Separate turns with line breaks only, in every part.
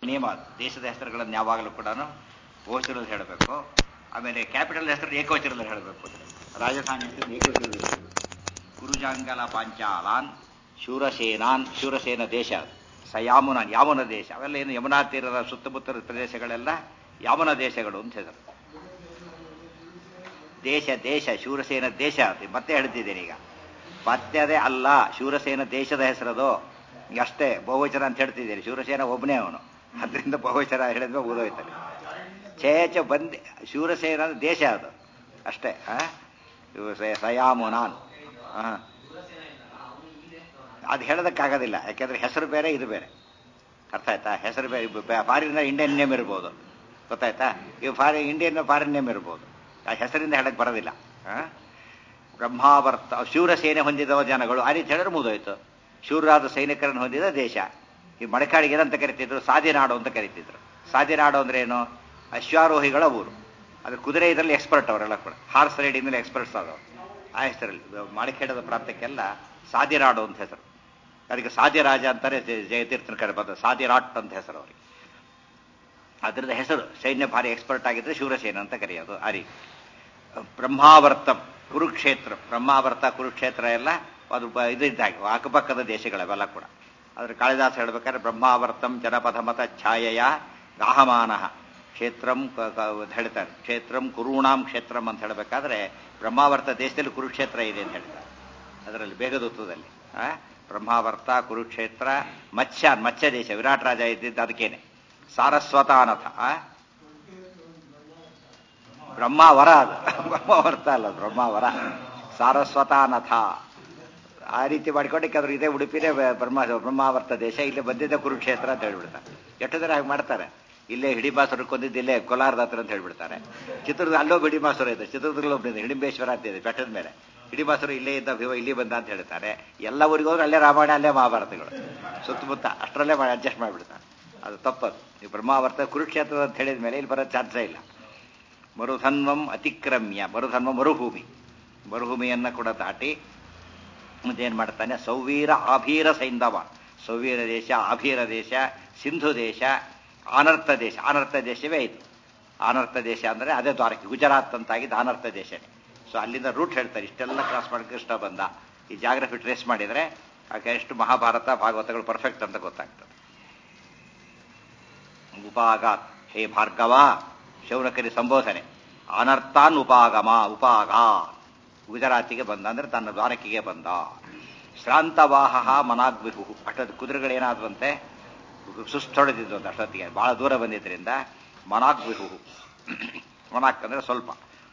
ನಿಯಮ ಅದು. ದೇಶದ ಹೆಸರುಗಳನ್ನು ಯಾವಾಗಲೂ ಕೂಡ ಬಹುವಚನದಲ್ಲಿ ಹೇಳಬೇಕು ಆಮೇಲೆ ಕ್ಯಾಪಿಟಲ್ ಹೆಸರು ಏಕವಚನದಲ್ಲಿ ಹೇಳಬೇಕು ರಾಜಧಾನಿ ಹೆಸರು ಏಕವಚನದಲ್ಲಿ ಹೇಳಬೇಕು ಗುರುಜಾಂಗಲ ಪಾಂಚಾಲಾನ್ ಶೂರಸೇನಾನ್ ಶೂರಸೇನ ದೇಶ ಅದು. ಸ ಯಾಮುನಾನ್ ಯಾಮುನ ದೇಶ ಅವೆಲ್ಲ ಏನು ಯಮುನಾ ತೀರದ ಸುತ್ತಮುತ್ತಲ ಪ್ರದೇಶಗಳೆಲ್ಲ ಯಾಮುನ ದೇಶಗಳು ಅಂತ ಹೆಸರು ದೇಶ ದೇಶ ಶೂರಸೇನ ದೇಶ ಅದು ಮತ್ತೆ ಹೇಳ್ತಿದ್ದೇನೆ ಈಗ ಪತ್ಯದೇ ಅಲ್ಲ ಶೂರಸೇನ ದೇಶದ ಹೆಸರದು ಈಗ ಅಷ್ಟೇ ಬಹುವಚನ ಅಂತ ಹೇಳ್ತಿದ್ದೇನೆ ಶೂರಸೇನ ಒಬ್ಬನೇ ಅವನು ಅದರಿಂದ ಬಹುವಚನ ಹೇಳಿದ್ರೆ ಓದೋಯ್ತಾರೆ ಚೇಚ ಬಂದೆ ಶೂರಸೇನ ಅಂದ್ರೆ ದೇಶ ಅದು ಅಷ್ಟೇ ಆ? ಇವು ಸ- ಸಯಾಮುನಾನ್ ಆ. ಅದು ಹೇಳೋದಕ್ಕಾಗೋದಿಲ್ಲ ಯಾಕೆಂದ್ರೆ ಹೆಸರು ಬೇರೆ ಇದು ಬೇರೆ ಅರ್ಥ ಆಯ್ತಾ ಹೆಸರು ಬೇರೆ ಫಾರಿನ್ ಇಂಡಿಯನ್ ನೇಮ್ ಇರ್ಬೋದು ಗೊತ್ತಾಯ್ತಾ ಇವು ಫಾರಿನ್ ಇಂಡಿಯನ್ ಫಾರಿನ್ ನೇಮ್ ಇರ್ಬೋದು ಆ ಹೆಸರಿಂದ ಹೇಳಕ್ ಬರೋದಿಲ್ಲ ಆ? ಬ್ರಹ್ಮಾವರ್ತ ಶೂರಸೇನೆ ಹೊಂದಿದವ ಜನಗಳು ಆ ರೀತಿ ಹೇಳಿದ್ರೆ ಮುಗಿದೋಯ್ತು ಶೂರರಾದ ಸೈನಿಕರನ್ನು ಹೊಂದಿದ ದೇಶ ಈ ಮಡಕಾಡಿಗೆ ಏನಂತ ಕರಿತಿದ್ರು ಸಾದಿನಾಡು ಅಂತ ಕರಿತಿದ್ರು ಸಾದಿನಾಡು ಅಂದ್ರೆ ಏನು ಅಶ್ವಾರೋಹಿಗಳ ಊರು ಅದು ಕುದುರೆ ಇದರಲ್ಲಿ ಎಕ್ಸ್ಪರ್ಟ್ ಅವರೆಲ್ಲ ಕೂಡ ಹಾರ್ಸ್ ರೈಡಿಂಗ್ ಎಕ್ಸ್ಪರ್ಟ್ಸ್ ಅವರು ಆ ಹೆಸರಲ್ಲಿ ಮಡಿಕೇಡದ ಪ್ರಾಂತ್ಯಕ್ಕೆಲ್ಲ ಸಾದಿರಾಡು ಅಂತ ಹೆಸರು ಅದಕ್ಕೆ ಸಾದಿರಾಜ ಅಂತಾರೆ ಜಯ- ಜಯತೀರ್ಥನ ಕರೆ ಬಂದ ಸಾದಿರಾಟ್ ಅಂತ ಹೆಸರು ಅವರಿಗೆ ಅದರದ ಹೆಸರು ಸೈನ್ಯ ಭಾರಿ ಎಕ್ಸ್ಪರ್ಟ್ ಆಗಿದ್ರೆ ಶೂರಸೇನ ಅಂತ ಕರೆಯೋದು ಆ ರೀತಿ ಬ್ರಹ್ಮಾವರ್ತಂ ಕುರುಕ್ಷೇತ್ರ ಬ್ರಹ್ಮಾವರ್ತ ಕುರುಕ್ಷೇತ್ರ ಎಲ್ಲ ಅದು ಬ- ಇದು ಇದ್ದಾಗೆ ಅಕ್ಕಪಕ್ಕದ ದೇಶಗಳವೆಲ್ಲ ಕೂಡ ಅದ್ರ ಕಾಳಿದಾಸ ಹೇಳ್ಬೇಕಾದ್ರೆ ಬ್ರಹ್ಮಾವರ್ತಂ ಜನಪದ ಮತ ಛಾಯೆಯ ಗಾಹಮಾನ ಕ್ಷೇತ್ರಂ ಕ- ಕ- ಅಂತ ಹೇಳ್ತಾರೆ ಕ್ಷೇತ್ರಂ ಕುರುಣಾಂ ಕ್ಷೇತ್ರಂ ಅಂತ ಹೇಳಬೇಕಾದ್ರೆ ಬ್ರಹ್ಮಾವರ್ತ ದೇಶದಲ್ಲಿ ಕುರುಕ್ಷೇತ್ರ ಇದೆ ಅಂತ ಹೇಳ್ತಾರೆ ಅದರಲ್ಲಿ ಬೇಗದೂತದಲ್ಲಿ ಆ? ಬ್ರಹ್ಮಾವರ್ತ ಕುರುಕ್ಷೇತ್ರ ಮತ್ಸ್ಯ ಮತ್ಸ್ಯ ದೇಶ ವಿರಾಟ್ ರಾಜ ಇದ್ದಿದ್ದು ಅದಕ್ಕೇನೆ ಸಾರಸ್ವತಾನಥ ಆ? ಬ್ರಹ್ಮಾವರ ಅದು ಬ್ರಹ್ಮಾವರ್ತ ಅಲ್ಲ ಅದು ಬ್ರಹ್ಮಾವರ ಸಾರಸ್ವತಾನಥ ಆ ರೀತಿ ಮಾಡಿಕೊಂಡಕ್ಕೆ ಇದೇ ಉಡುಪಿನೇ ಬ- ಬ್ರಹ್ಮ ಬ್ರಹ್ಮಾವರ್ತ ದೇಶ ಇಲ್ಲಿ ಬಂದಿದ್ದ ಕುರುಕ್ಷೇತ್ರ ಅಂತ ಹೇಳ್ಬಿಡ್ತಾರೆ ಎಷ್ಟು ಜನ ಹಾಗೆ ಮಾಡ್ತಾರೆ ಇಲ್ಲೇ ಹಿಡಿಮಾಸುರ ಕೊಂದಿದ್ದು ಇಲ್ಲೇ ಕೋಲಾರದ ಹತ್ರ ಅಂತ ಹೇಳ್ಬಿಡ್ತಾರೆ ಚಿತ್ರದ ಅಲ್ಲೊಬ್ಬ ಹಿಡಿಮಾಸುರ ಇದೆ ಚಿತ್ರದುರ್ಗದಲ್ಲಿ ಒಬ್ಬನಿದೆ ಹಿಡಿಂಬೇಶ್ವರ ಅಂತ ಇದೆ ಬೆಟ್ಟದ ಮೇಲೆ ಹಿಡಿಮಾಸುರ ಇಲ್ಲೇ ಇದ್ದ ಭೀಮ ಇಲ್ಲಿ ಬಂದ ಅಂತ ಹೇಳ್ತಾರೆ ಎಲ್ಲ ಊರಿಗೆ ಹೋದ್ರೆ ಅಲ್ಲೇ ರಾಮಾಯಣ ಅಲ್ಲೇ ಮಹಾಭಾರತಗಳು ಸುತ್ತಮುತ್ತ ಅಷ್ಟರಲ್ಲೇ ಮಾಡಿ ಅಡ್ಜಸ್ಟ್ ಮಾಡಿಬಿಡ್ತಾರೆ ಅದು ತಪ್ಪದು ಈ ಬ್ರಹ್ಮಾವರ್ತ ಕುರುಕ್ಷೇತ್ರ ಅಂತ ಹೇಳಿದ ಮೇಲೆ ಇಲ್ಲಿ ಬರೋ ಚಾನ್ಸೇ ಇಲ್ಲ ಮರುಧನ್ವಂ ಅತಿಕ್ರಮ್ಯ ಮರುಧನ್ವ ಮರುಭೂಮಿ ಮರುಭೂಮಿಯನ್ನ ಕೂಡ ದಾಟಿ ಮುಂದೇನ್ ಮಾಡ್ತಾನೆ ಸೌವೀರ ಆಭೀರ ಸೈಂಧವ ಸೌವೀರ ದೇಶ ಆಭೀರ ದೇಶ ಸಿಂಧು ದೇಶ ಆನರ್ಥ ದೇಶ ಆನರ್ಥ ದೇಶವೇ ಇದು ಆನರ್ಥ ದೇಶ ಅಂದ್ರೆ ಅದೇ ದ್ವಾರಕೆ ಗುಜರಾತ್ ಅಂತಾಗಿದ್ದು ಆನರ್ಥ ದೇಶನೇ ಸೊ ಅಲ್ಲಿಂದ ರೂಟ್ ಹೇಳ್ತಾರೆ ಇಷ್ಟೆಲ್ಲ ಕ್ರಾಸ್ ಮಾಡಿ ಕೃಷ್ಣ ಬಂದ ಈ ಜಾಗ್ರಫಿ ಟ್ರೇಸ್ ಮಾಡಿದ್ರೆ ಆಗ ಎಷ್ಟು ಮಹಾಭಾರತ ಭಾಗವತಗಳು ಪರ್ಫೆಕ್ಟ್ ಅಂತ ಗೊತ್ತಾಗ್ತದೆ ಉಪಾಗಾತ್ ಹೇ ಭಾರ್ಗವ ಶೌನಕರಿ ಸಂಬೋಧನೆ ಅನರ್ಥಾನ್ ಉಪಾಗಮ ಉಪಾಗ ಗುಜರಾತಿಗೆ ಬಂದ ಅಂದ್ರೆ ತನ್ನ ದ್ವಾರಕಿಗೆ ಬಂದ ಶ್ರಾಂತವಾಹ ಮನಾಗ್ವಿಹು ಅಷ್ಟೊತ್ತು ಕುದುರೆಗಳೇನಾದ್ವಂತೆ ಸುಸ್ತೊಡೆದಿದ್ದು ಅಂತ ಅಷ್ಟೊತ್ತಿಗೆ ಬಹಳ ದೂರ ಬಂದಿದ್ದರಿಂದ ಮನಾಗ್ವಿಹು ಮನಾಕ್ ಅಂದ್ರೆ ಸ್ವಲ್ಪ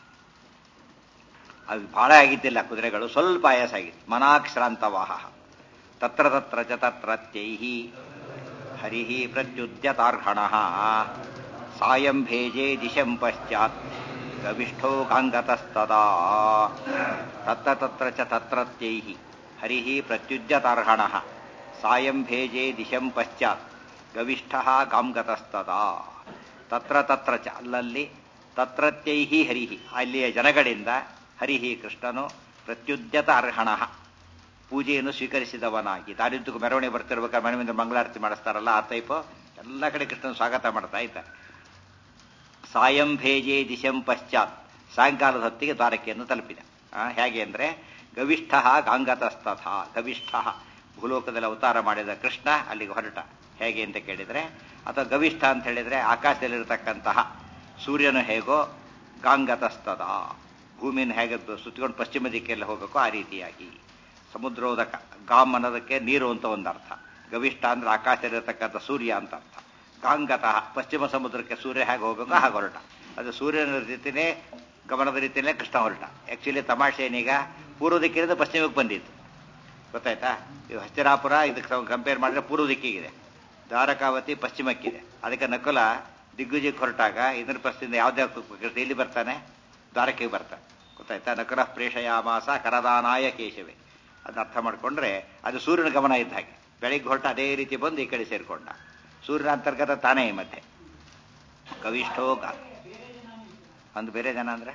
ಅದು ಬಹಳ ಆಗಿದ್ದಿಲ್ಲ ಕುದುರೆಗಳು ಸ್ವಲ್ಪ ಆಯಾಸ ಆಗಿತ್ತು ಮನಾಕ್ ಶ್ರಾಂತವಾಹ ತತ್ರ ತತ್ರ ಚ ತತ್ರತ್ಯೈಹಿ ಹರಿಃ ಪ್ರತ್ಯುದ್ಯತಾರ್ಹಣಃ ಸಾಯಂ ಭೇಜೆ ದಿಶಂ ಪಶ್ಚಾತ್ ಗವಿಷ್ಠೋ ಗಾಂಗತಸ್ತದಾ ತತ್ರ ತತ್ರ ಚ ತತ್ರತ್ಯೈಃ ಹರಿಃ ಪ್ರತ್ಯುದ್ಯತಾರ್ಹಣಃ ಸಾಯಂ ಭೇಜೆ ದಿಶಂ ಪಶ್ಚಾತ್ ಗವಿಷ್ಠಃ ಗಾಂಗತಸ್ತದಾ ತತ್ರ ತತ್ರ ಚ ಅಲ್ಲಲ್ಲಿ ತತ್ರತ್ಯೈಹಿ ಹರಿಹಿ ಅಲ್ಲಿಯ ಜನಗಳಿಂದ ಹರಿಹಿ ಕೃಷ್ಣನು ಪ್ರತ್ಯುದ್ಯತ ಅರ್ಹಣಃ ಪೂಜೆಯನ್ನು ಸ್ವೀಕರಿಸಿದವನಾಗಿ ದಾರಿದ್ದಕ್ಕೂ ಮೆರವಣಿಗೆ ಬರ್ತಿರ್ಬೇಕಾದ್ರೆ ಮನೆ ಮುಂದೆ ಮಂಗಳಾರತಿ ಮಾಡಿಸ್ತಾರಲ್ಲ ಆ ಟೈಪು ಎಲ್ಲ ಕಡೆ ಕೃಷ್ಣನ ಸ್ವಾಗತ ಮಾಡ್ತಾ ಇದ್ದಾರೆ ಸಾಯಂ ಭೇಜೆ ದಿಶಂ ಪಶ್ಚಾತ್ ಸಾಯಂಕಾಲದ ಹೊತ್ತಿಗೆ ದ್ವಾರಕೆಯನ್ನು ತಲುಪಿದ ಆ, ಹೇಗೆ ಅಂದ್ರೆ ಗವಿಷ್ಠ ಗಾಂಗತಸ್ತಥ ಗವಿಷ್ಠ ಭೂಲೋಕದಲ್ಲಿ ಅವತಾರ ಮಾಡಿದ ಕೃಷ್ಣ ಅಲ್ಲಿಗೆ ಹೊರಟ ಹೇಗೆ ಅಂತ ಕೇಳಿದ್ರೆ ಅಥವಾ ಗವಿಷ್ಠ ಅಂತ ಹೇಳಿದ್ರೆ ಆಕಾಶದಲ್ಲಿರತಕ್ಕಂತಹ ಸೂರ್ಯನು ಹೇಗೋ ಗಾಂಗತಸ್ತದ ಭೂಮಿಯನ್ನು ಹೇಗೆ ಸುತ್ತಿಕೊಂಡು ಪಶ್ಚಿಮ ದಿಕ್ಕೆಲ್ಲ ಹೋಗಬೇಕೋ ಆ ರೀತಿಯಾಗಿ ಸಮುದ್ರೋದಕ ಗಾಮ್ ಅನ್ನೋದಕ್ಕೆ ನೀರು ಅಂತ ಒಂದು ಅರ್ಥ ಗವಿಷ್ಠ ಅಂದ್ರೆ ಆಕಾಶದಲ್ಲಿರತಕ್ಕಂಥ ಸೂರ್ಯ ಅಂತ ಅರ್ಥ ಗಾಂಗತಃ ಪಶ್ಚಿಮ ಸಮುದ್ರಕ್ಕೆ ಸೂರ್ಯ ಹೇಗೆ ಹೋಗಬೇಕೋ ಹಾಗೆ ಹೊರಟ ಅದು ಸೂರ್ಯನ ರೀತಿನೇ ಗಮನದ ರೀತಿಯಲ್ಲೇ ಕೃಷ್ಣ ಹೊರಟ ಆಕ್ಚುಲಿ ತಮಾಷೆ ಏನೀಗ ಪೂರ್ವ ದಿಕ್ಕಿನಿಂದ ಪಶ್ಚಿಮಕ್ಕೆ ಬಂದಿತ್ತು ಗೊತ್ತಾಯ್ತಾ ಇದು ಹಸ್ತಿರಾಪುರ ಇದಕ್ಕೆ ಕಂಪೇರ್ ಮಾಡಿದ್ರೆ ಪೂರ್ವ ದಿಕ್ಕಿಗಿದೆ ದ್ವಾರಕಾವತಿ ಪಶ್ಚಿಮಕ್ಕಿದೆ ಅದಕ್ಕೆ ನಕುಲ ದಿಗ್ವಿಜಯಕ್ಕೆ ಹೊರಟಾಗ ಇದರ ಪಶ್ಚಿಮದಿಂದ ಯಾವುದೇ ಕೃಷ್ಣ ಇಲ್ಲಿ ಬರ್ತಾನೆ ದ್ವಾರಕೆಗೆ ಬರ್ತಾನೆ ಗೊತ್ತಾಯ್ತಾ ನಕುಲ ಪ್ರೇಷಯಾಮಾಸ ಕರದಾನಾಯ ಕೇಶವೇ ಅದನ್ನ ಅರ್ಥ ಮಾಡ್ಕೊಂಡ್ರೆ ಅದು ಸೂರ್ಯನ ಗಮನ ಇದ್ದ ಹಾಗೆ ಬೆಳಿಗ್ಗೆ ಹೊರಟ ಅದೇ ರೀತಿ ಬಂದು ಈ ಕಡೆ ಸೇರ್ಕೊಂಡ ಸೂರ್ಯನ ಅಂತರ್ಗತ ತಾನೇ ಈ ಮಧ್ಯೆ ಕವಿಷ್ಠೋ ಗ- ಒಂದು ಬೇರೆ ಜನ ಅಂದ್ರೆ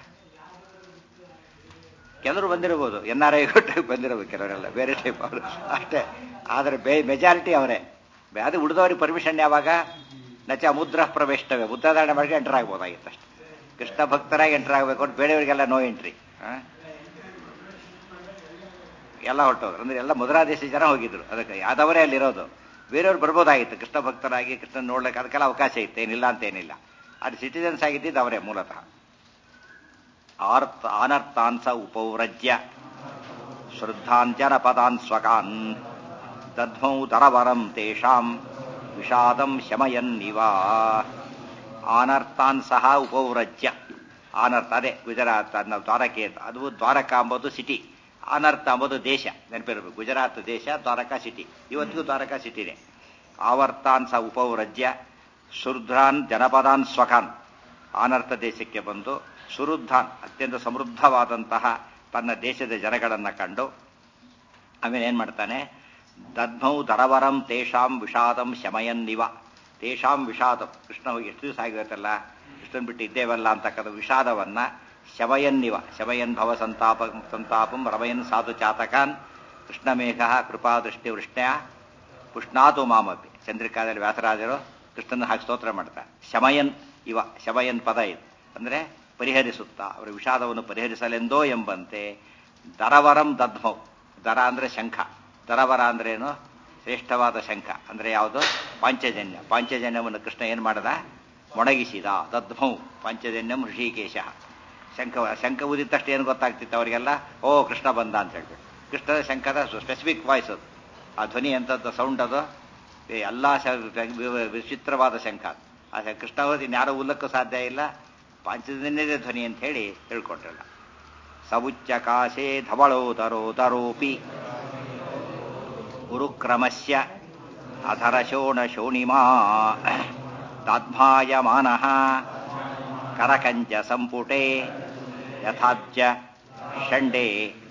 ಕೆಲವರು ಬಂದಿರಬಹುದು ಎನ್ ಆರ್ ಐ ಟೈಪ್ ಬಂದಿರಬೇಕು ಕೆಲವರೆಲ್ಲ ಬೇರೆ ಟೈಪ್ ಅವರು ಅಷ್ಟೇ ಆದರೆ ಬೇ ಮೆಜಾರಿಟಿ ಅವರೇ ಅದು ಉಳಿದವ್ರಿಗೆ ಪರ್ಮಿಷನ್ ಯಾವಾಗ ನಚ ಮುದ್ರ ಪ್ರವೇಷ್ಟವೇ ಮುದ್ರಾಧಾರಣೆ ಮಾಡಿ ಎಂಟರ್ ಆಗ್ಬೋದಾಗಿತ್ತು ಅಷ್ಟೇ ಕೃಷ್ಣ ಭಕ್ತರಾಗಿ ಎಂಟರ್ ಆಗಬೇಕು ಅಂತ ಬೇರೆಯವರಿಗೆಲ್ಲ ನೋ ಎಂಟ್ರಿ ಎಲ್ಲ ಹೊರಟೋದ್ರು ಅಂದ್ರೆ ಎಲ್ಲ ಮುದ್ರಾದೇಶ ಜನ ಹೋಗಿದ್ರು ಅದಕ್ಕೆ ಯಾದವರೇ ಅಲ್ಲಿರೋದು ಬೇರೆಯವ್ರು ಬರ್ಬೋದಾಗಿತ್ತು ಕೃಷ್ಣ ಭಕ್ತರಾಗಿ ಕೃಷ್ಣ ನೋಡ್ಲಿಕ್ಕೆ ಅದಕ್ಕೆಲ್ಲ ಅವಕಾಶ ಇತ್ತು ಏನಿಲ್ಲ ಅಂತ ಏನಿಲ್ಲ ಅದು ಸಿಟಿಜನ್ಸ್ ಆಗಿದ್ದಿದ್ದು ಅವರೇ ಮೂಲತಃ ಆರ್ಥ ಆನರ್ಥಾನ್ಸ ಉಪವ್ರಜ್ಯ ಶ್ರದ್ಧಾಂಜನ ಪದಾನ್ ಸ್ವಕಾನ್ ದಧ್ಮೌ ದರವರಂ ತೇಷಾಂ ವಿಷಾದಂ ಶಮಯನ್ನಿವ ಆನರ್ಥಾನ್ ಸಹ ಉಪವ್ರಜ್ಯ ಆನರ್ಥ ಅದೇ ಗುಜರಾತ್ ಅನ್ನೋ ದ್ವಾರಕೆ ಅಂತ ಅದು ದ್ವಾರಕಾ ಅಂಬೋದು ಸಿಟಿ ಅನರ್ಥ ಅಂಬೋದು ದೇಶ ನೆನಪಿರಬೇಕು ಗುಜರಾತ್ ದೇಶ ದ್ವಾರಕಾ ಸಿಟಿ ಇವತ್ತಿಗೂ ದ್ವಾರಕಾ ಸಿಟಿನೇ ಆವರ್ತಾನ್ ಸ ಉಪವ್ರಜ್ಯ ಶುರ್ಧ್ರಾನ್ ಜನಪದಾನ್ ಸ್ವಖಾನ್ ಆನರ್ಥ ದೇಶಕ್ಕೆ ಬಂದು ಸುರುದ್ಧಾನ್ ಅತ್ಯಂತ ಸಮೃದ್ಧವಾದಂತಹ ತನ್ನ ದೇಶದ ಜನಗಳನ್ನು ಕಂಡು ಆಮೇಲೆ ಏನ್ ಮಾಡ್ತಾನೆ ದದ್ಮೌ ದರವರಂ ತೇಷಾಂ ವಿಷಾದಂ ಶಮಯನ್ನಿವ ತೇಷಾಂ ವಿಷಾದಂ ಕೃಷ್ಣ ಹೋಗಿ ಎಷ್ಟು ದಿವಸ ಆಗಿರುತ್ತಲ್ಲ ಕೃಷ್ಣನ್ ಬಿಟ್ಟು ಇದ್ದೇವಲ್ಲ ಅಂತಕ್ಕಂಥ ವಿಷಾದವನ್ನ ಶಮಯನ್ನಿವ ಶಮಯನ್ ಭವ ಸಂತಾಪ ಸಂತಾಪಂ ರಮಯನ್ ಸಾಧು ಚಾತಕಾನ್ ಕೃಷ್ಣಮೇಘ ಕೃಪಾದೃಷ್ಟಿ ವೃಷ್ಣ್ಯ ಪುಷ್ಣಾತು ಮಾಮಪಿ ಚಂದ್ರಿಕಾದಲ್ಲಿ ವ್ಯಾಸರಾಜರು ಕೃಷ್ಣನ ಹಾಕಿ ಸ್ತೋತ್ರ ಮಾಡ್ತಾರೆ ಶಮಯನ್ ಇವ ಶಮಯನ್ ಪದ ಇದು ಅಂದ್ರೆ ಪರಿಹರಿಸುತ್ತಾ ಅವರ ವಿಷಾದವನ್ನು ಪರಿಹರಿಸಲೆಂದೋ ಎಂಬಂತೆ ದರವರಂ ದದ್ಮೌ ದರ ಅಂದ್ರೆ ಶಂಖ ದರವರ ಅಂದ್ರೇನು ಶ್ರೇಷ್ಠವಾದ ಶಂಖ ಅಂದ್ರೆ ಯಾವುದು ಪಾಂಚಜನ್ಯ ಪಾಂಚಜನ್ಯವನ್ನು ಕೃಷ್ಣ ಏನ್ ಮಾಡದ ಮೊಣಗಿಸಿದ ದದ್ಮೌ ಪಾಂಚಜನ್ಯಂ ಋಷಿಕೇಶ ಶಂಖ ಶಂಖ ಊದಿದ ತಕ್ಷಣ ಏನು ಗೊತ್ತಾಗ್ತಿತ್ತು ಅವರಿಗೆಲ್ಲ ಓ ಕೃಷ್ಣ ಬಂದ ಅಂತ ಹೇಳ್ಬಿಟ್ಟು ಕೃಷ್ಣದ ಶಂಖದ ಸ್ಪೆಸಿಫಿಕ್ ವಾಯ್ಸ್ ಅದು ಆ ಧ್ವನಿ ಎಂಥದ್ದು ಸೌಂಡ್ ಅದು ಎಲ್ಲ ವಿಚಿತ್ರವಾದ ಶಂಖ ಅದು ಆ ಕೃಷ್ಣ ಹೋದ ಇನ್ಯಾರೋ ಉಲ್ಲಕ್ಕೂ ಸಾಧ್ಯ ಇಲ್ಲ ಪಾಂಚಜನ್ಯದ ಧ್ವನಿ ಅಂತ ಹೇಳಿ ಹೇಳ್ಕೊಟ್ರಲ್ಲ ಸವುಚ್ಚ ಕಾಶೆ ಧವಳೋದರೋ ದರೋಪಿ ಗುರುಕ್ರಮಸ್ಯ ಅಧರಶೋಣ ಶೋಣಿಮಾ ತಾಧ್ಮಾಯಮಾನಃ ಕರಕಂಚ ಸಂಪುಟೆ ಯಥಾಬ್ಜ ಷಂಡೆ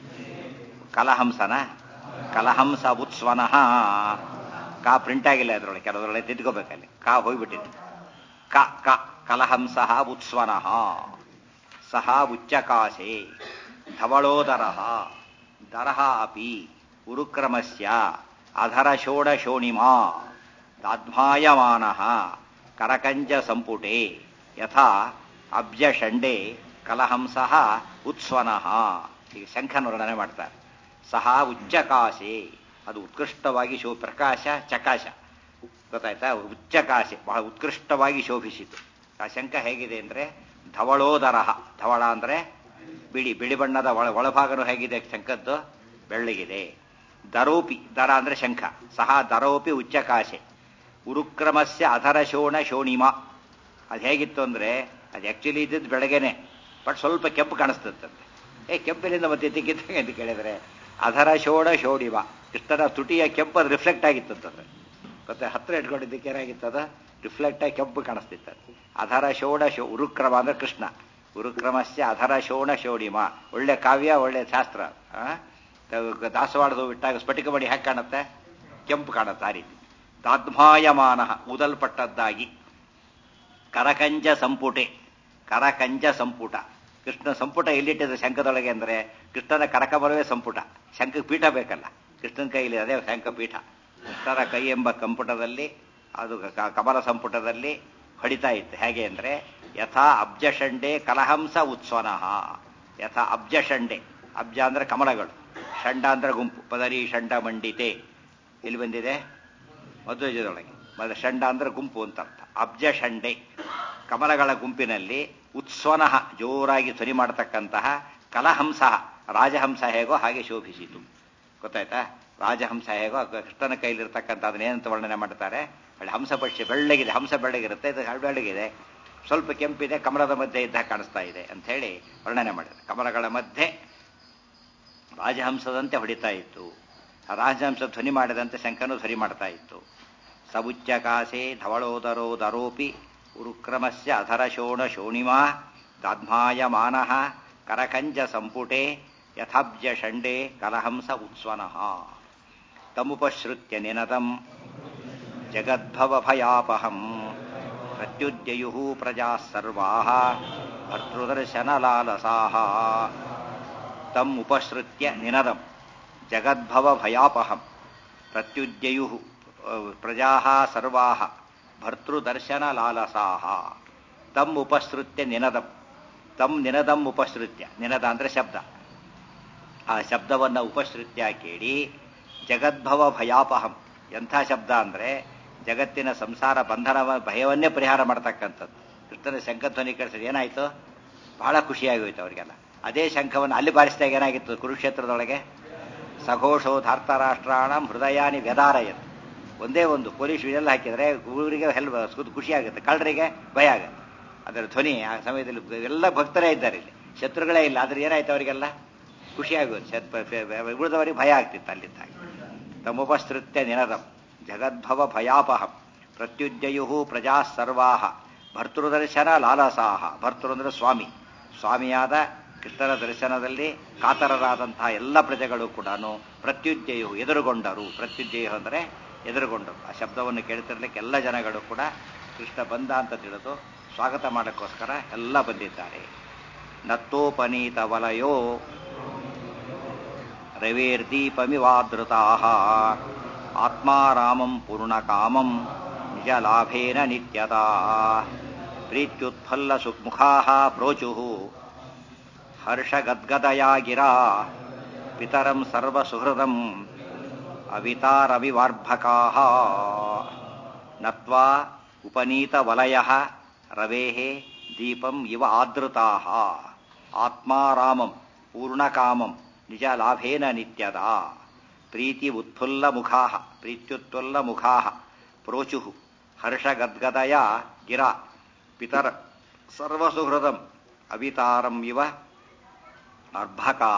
ಕಲಹಂಸನ ಕಲಹಂಸ ಉತ್ಸ್ವನಃ ಕಾ ಪ್ರಿಂಟ್ ಆಗಿಲ್ಲ ಅದರೊಳಗೆ ಕೆಲವರೊಳಗೆ ತಿದ್ಕೋಬೇಕಲ್ಲಿ ಕಾ ಹೋಗ್ಬಿಟ್ಟಿದೆ ಕ ಕ ಕಲಹಂಸ ಉತ್ಸ್ವನಃ ಸಹ ಉಚ್ಚಕಾಶೆ ಧವಳೋದರ ದರಹ ಅಪಿ ಉರುಕ್ರಮಸ್ಯ ಅಧರ ಷೋಡಶೋಣಿಮಾ ತಾಧ್ಮಾಯಮಾನ ಕರಕಂಜ ಸಂಪುಟೆ ಯಥಾ ಅಬ್ಜಷಂಡೆ ಕಲಹಂಸ ಉತ್ಸ್ವನಃ ಈಗ ಶಂಖನ ವರ್ಣನೆ ಮಾಡ್ತಾರೆ ಸಹ ಉಚ್ಚಕಾಶೆ ಅದು ಉತ್ಕೃಷ್ಟವಾಗಿ ಶೋ ಪ್ರಕಾಶ ಚಕಾಶ ಗೊತ್ತಾಯ್ತಾ ಉಚ್ಚಕಾಶೆ ಬಹಳ ಉತ್ಕೃಷ್ಟವಾಗಿ ಶೋಭಿಸಿತು ಆ ಶಂಖ ಹೇಗಿದೆ ಅಂದ್ರೆ ಧವಳೋದರ ಧವಳ ಅಂದ್ರೆ ಬಿಳಿ ಬಿಳಿ ಬಣ್ಣದ ಒಳ ಒಳಭಾಗನು ಹೇಗಿದೆ ಶಂಖದ್ದು ಬೆಳ್ಳಗಿದೆ ದರೋಪಿ ದರ ಅಂದ್ರೆ ಶಂಖ ಸಹ ದರೋಪಿ ಉಚ್ಚಕಾಶೆ ಉರುಕ್ರಮಸ್ಯ ಅಧರ ಶೋಣ ಶೋಣಿಮ ಅದು ಹೇಗಿತ್ತು ಅಂದ್ರೆ ಅದು ಆಕ್ಚುಲಿ ಇದ್ದಿದ್ದು ಬೆಳಗ್ಗೆನೆ ಬಟ್ ಸ್ವಲ್ಪ ಕೆಂಪು ಕಾಣಿಸ್ತದಂತೆ ಏ ಕೆಂಪಿನಿಂದ ಮತ್ತೆ ತಿಕ್ಕಿದ್ದಂಗೆ ಅಂತ ಕೇಳಿದ್ರೆ ಅಧರ ಶೋಣ ಶೋಣಿಮ ಕೃಷ್ಣನ ತುಟಿಯ ಕೆಂಪು ಅದು ರಿಫ್ಲೆಕ್ಟ್ ಆಗಿತ್ತಂತಂದ್ರೆ ಮತ್ತೆ ಹತ್ರ ಇಟ್ಕೊಂಡಿದ್ದಕ್ಕೆ ಏನಾಗಿತ್ತದ ರಿಫ್ಲೆಕ್ಟ್ ಆಗಿ ಕೆಂಪು ಕಾಣಿಸ್ತಿತ್ತು ಅಧರ ಶೋಣ ಶೋ ಉರುಕ್ರಮ ಅಂದ್ರೆ ಕೃಷ್ಣ ಉರುಕ್ರಮಸ್ಯ ಅಧರ ಶೋಣ ಶೋಣಿಮ ಒಳ್ಳೆ ಕಾವ್ಯ ಒಳ್ಳೆ ಶಾಸ್ತ್ರ ದಾಸವಾಡದು ಬಿಟ್ಟಾಗ ಸ್ಫಟಿಕ ಮಡಿ ಹೇಗೆ ಕಾಣುತ್ತೆ ಕೆಂಪು ಕಾಣುತ್ತೆ ಆ ರೀತಿ ತಾದ್ಮಾಯಮಾನ ಊದಲ್ಪಟ್ಟದ್ದಾಗಿ ಕರಕಂಜ ಸಂಪುಟೆ ಕರಕಂಜ ಸಂಪುಟ ಕೃಷ್ಣ ಸಂಪುಟ ಎಲ್ಲಿಟ್ಟಿದೆ ಶಂಖದೊಳಗೆ ಅಂದ್ರೆ ಕೃಷ್ಣನ ಕರಕಮರವೇ ಸಂಪುಟ ಶಂಖ ಪೀಠ ಬೇಕಲ್ಲ ಕೃಷ್ಣನ ಕೈಯಲ್ಲಿ ಅದೇ ಶಂಖ ಪೀಠ ಕೃಷ್ಣನ ಕೈ ಎಂಬ ಕಂಪುಟದಲ್ಲಿ ಅದು ಕಮಲ ಸಂಪುಟದಲ್ಲಿ ಹೊಡಿತಾ ಇತ್ತು ಹೇಗೆ ಅಂದ್ರೆ ಯಥಾ ಅಬ್ಜಷಂಡೆ ಕಲಹಂಸ ಉತ್ಸ್ವನಃ ಯಥಾ ಅಬ್ಜಷಂಡೆ ಅಬ್ಜ ಅಂದ್ರೆ ಕಮಲಗಳು ಷಂಡ ಅಂದ್ರೆ ಗುಂಪು ಪದರಿ ಷಂಡ ಮಂಡಿತೆ ಇಲ್ಲಿ ಬಂದಿದೆ ಮಧ್ವಜದೊಳಗೆ ಮತ್ತೆ ಷಂಡ ಅಂದ್ರೆ ಗುಂಪು ಅಂತ ಅರ್ಥ ಅಬ್ಜ ಷಂಡೆ ಕಮಲಗಳ ಗುಂಪಿನಲ್ಲಿ ಉತ್ಸ್ವನಃ ಜೋರಾಗಿ ಧ್ವನಿ ಮಾಡತಕ್ಕಂತಹ ಕಲಹಂಸ ರಾಜಹಂಸ ಹೇಗೋ ಹಾಗೆ ಶೋಭಿಸಿತು ಗೊತ್ತಾಯ್ತಾ ರಾಜಹಂಸ ಹೇಗೋ ಕೃಷ್ಣನ ಕೈಲಿರ್ತಕ್ಕಂಥ ಅದನ್ನೇನಂತ ವರ್ಣನೆ ಮಾಡ್ತಾರೆ ಅಲ್ಲಿ ಹಂಸ ಪಕ್ಷಿ ಬೆಳ್ಳಗಿದೆ ಹಂಸ ಬೆಳ್ಳಗಿರುತ್ತೆ ಇದು ಬೆಳ್ಳಗಿದೆ ಸ್ವಲ್ಪ ಕೆಂಪಿದೆ ಕಮಲದ ಮಧ್ಯೆ ಇದ್ದ ಕಾಣಿಸ್ತಾ ಇದೆ ಅಂತ ಹೇಳಿ ವರ್ಣನೆ ಮಾಡಿದೆ ಕಮಲಗಳ ಮಧ್ಯೆ ರಾಜಹಂಸದಂತೆ ಹೊಡಿತಾ ಇತ್ತು ಆ ರಾಜಹಂಸ ಧ್ವನಿ ಮಾಡಿದಂತೆ ಶಂಕನು ಧ್ವನಿ ಮಾಡ್ತಾ ಇತ್ತು ಸಬುಚ್ಚ ಕಾಸೆ ಧವಳೋದರೋ ದರೋಪಿ ಉರುಕ್ರಮಸ್ಯ ಅಧರ ಶೋಣ ಶೋಣಿಮಾ ದಾಧ್ಮಾಯಮಾನ ಕರಕಂಜ ಸಂಪುಟೆ ಯಥಾಬ್ಜ ಷಂಡೆ ಕಲಹಂಸ ಉತ್ಸ್ವನಃ ತಮುಪಶ್ರುತ್ಯ ನಿನದಂ ಜಗದ್ಭವಭಯಾಪಹಂ ಪ್ರತ್ಯುದ್ಯಯು ಪ್ರಜಾ ಸರ್ವಾ ಭರ್ತೃದರ್ಶನಲಾಲಸಾ ತಮ್ ಉಪಸೃತ್ಯ ನಿನದಂ ಜಗದ್ಭವ ಭಯಾಪಹಂ ಪ್ರತ್ಯುದ್ಯಯು ಪ್ರಜಾ ಸರ್ವಾ ಭರ್ತೃದರ್ಶನ ಲಾಲಸಾಹ ತಮ್ ಉಪಸೃತ್ಯ ನಿನದಂ ತಮ್ ನಿನದಂ ಉಪಸೃತ್ಯ ನಿನದ ಅಂದ್ರೆ ಶಬ್ದ ಆ ಶಬ್ದವನ್ನು ಉಪಸೃತ್ಯ ಕೇಳಿ ಜಗದ್ಭವ ಭಯಾಪಹಂ ಎಂಥ ಶಬ್ದ ಅಂದ್ರೆ ಜಗತ್ತಿನ ಸಂಸಾರ ಬಂಧನ ಭಯವನ್ನೇ ಪರಿಹಾರ ಮಾಡ್ತಕ್ಕಂಥದ್ದು ಕೃಷ್ಣನ ಶಂಖಧ್ವನಿ ಕೇಳಿಸಿದ್ರೆ ಏನಾಯ್ತು ಬಹಳ ಖುಷಿಯಾಗೋಯ್ತು ಅವರಿಗೆಲ್ಲ ಅದೇ ಶಂಖವನ್ನು ಅಲ್ಲಿ ಬಾರಿಸಿದಾಗ ಏನಾಗಿತ್ತು ಕುರುಕ್ಷೇತ್ರದೊಳಗೆ ಸಘೋಷೋ ಧಾರ್ತರಾಷ್ಟ್ರಾಣ ಹೃದಯಾನಿ ವ್ಯದಾರಯತ್ ಒಂದೇ ಒಂದು ಪೊಲೀಸ್ ಇದೆಲ್ಲ ಹಾಕಿದ್ರೆ ಊರಿಗೆ ಹೆಲ್ಪ್ ಖುಷಿ ಆಗುತ್ತೆ ಕಳ್ಳರಿಗೆ ಭಯ ಆಗುತ್ತೆ ಅದರ ಧ್ವನಿ ಆ ಸಮಯದಲ್ಲಿ ಎಲ್ಲ ಭಕ್ತರೇ ಇದ್ದಾರೆ ಇಲ್ಲಿ ಶತ್ರುಗಳೇ ಇಲ್ಲ ಆದ್ರೆ ಏನಾಯ್ತು ಅವರಿಗೆಲ್ಲ ಖುಷಿ ಆಗೋದು ಉಳಿದವರಿಗೆ ಭಯ ಆಗ್ತಿತ್ತು ಅಲ್ಲಿದ್ದಾಗ ತಮುಪಸೃತ್ಯ ನಿನದಂ ಜಗದ್ಭವ ಭಯಾಪಹಂ ಪ್ರತ್ಯುಜ್ಜಯು ಪ್ರಜಾ ಸರ್ವಾಹ ಭರ್ತೃದರ್ಶನ ಲಾಲಸಾಹ ಭರ್ತೃ ಅಂದ್ರೆ ಸ್ವಾಮಿ ಸ್ವಾಮಿಯಾದ ಕೃಷ್ಣನ ದರ್ಶನದಲ್ಲಿ ಕಾತರರಾದಂತಹ ಎಲ್ಲ ಪ್ರಜೆಗಳು ಕೂಡ ಪ್ರತ್ಯುಜ್ಜಯು ಎದುರುಗೊಂಡರು ಪ್ರತ್ಯುಜ್ಜಯು ಅಂದರೆ ಎದುರುಗೊಂಡರು ಆ ಶಬ್ದವನ್ನು ಕೇಳ್ತಿರ್ಲಿಕ್ಕೆ ಎಲ್ಲ ಜನಗಳು ಕೂಡ ಕೃಷ್ಣ ಬಂದ ಅಂತ ತಿಳಿದು ಸ್ವಾಗತ ಮಾಡೋಕ್ಕೋಸ್ಕರ ಎಲ್ಲ ಬಂದಿದ್ದಾರೆ ನತ್ತೋಪನೀತ ವಲಯೋ ರವೇರ್ದೀಪಮಿವಾದೃತಾ ಆತ್ಮಾರಾಮಂ ಪೂರ್ಣಕಾಮಂ ನಿಜಲಾಭೇನ ನಿತ್ಯದಾ ಪ್ರೀತ್ಯುತ್ಫಲ್ಲ ಸುಮುಖಾ ಪ್ರೋಚು ಹರ್ಷಗದ್ಗದಯಾ ಗಿರಾ ಪಿತರಂ ಸರ್ವಸುಹೃದಂ ಅವಿತಾರವಿವಾರ್ಭಕಾ ನತ್ವಾ ಉಪನೀತವಲಯ ರವೇ ದೀಪಂ ಇವ ಆದೃತಾ ಆತ್ಮಾರಾಮಂ ಪೂರ್ಣಕಾಮಂ ನಿಜ ಲಾಭೇನ ನಿತ್ಯದ ಪ್ರೀತಿ ಉತ್ಫುಲ್ಲ ಮುಖಾ ಪ್ರೀತ್ಯುತ್ಫುಲ್ಲ ಮುಖಾ ಪ್ರೋಚು ಹರ್ಷಗದ್ಗದಯ ಗಿರ ಪಿತರ ಸರ್ವಸುಹೃದಂ ಅವಿತಾರಂ ಇವ ಅರ್ಭಕಾ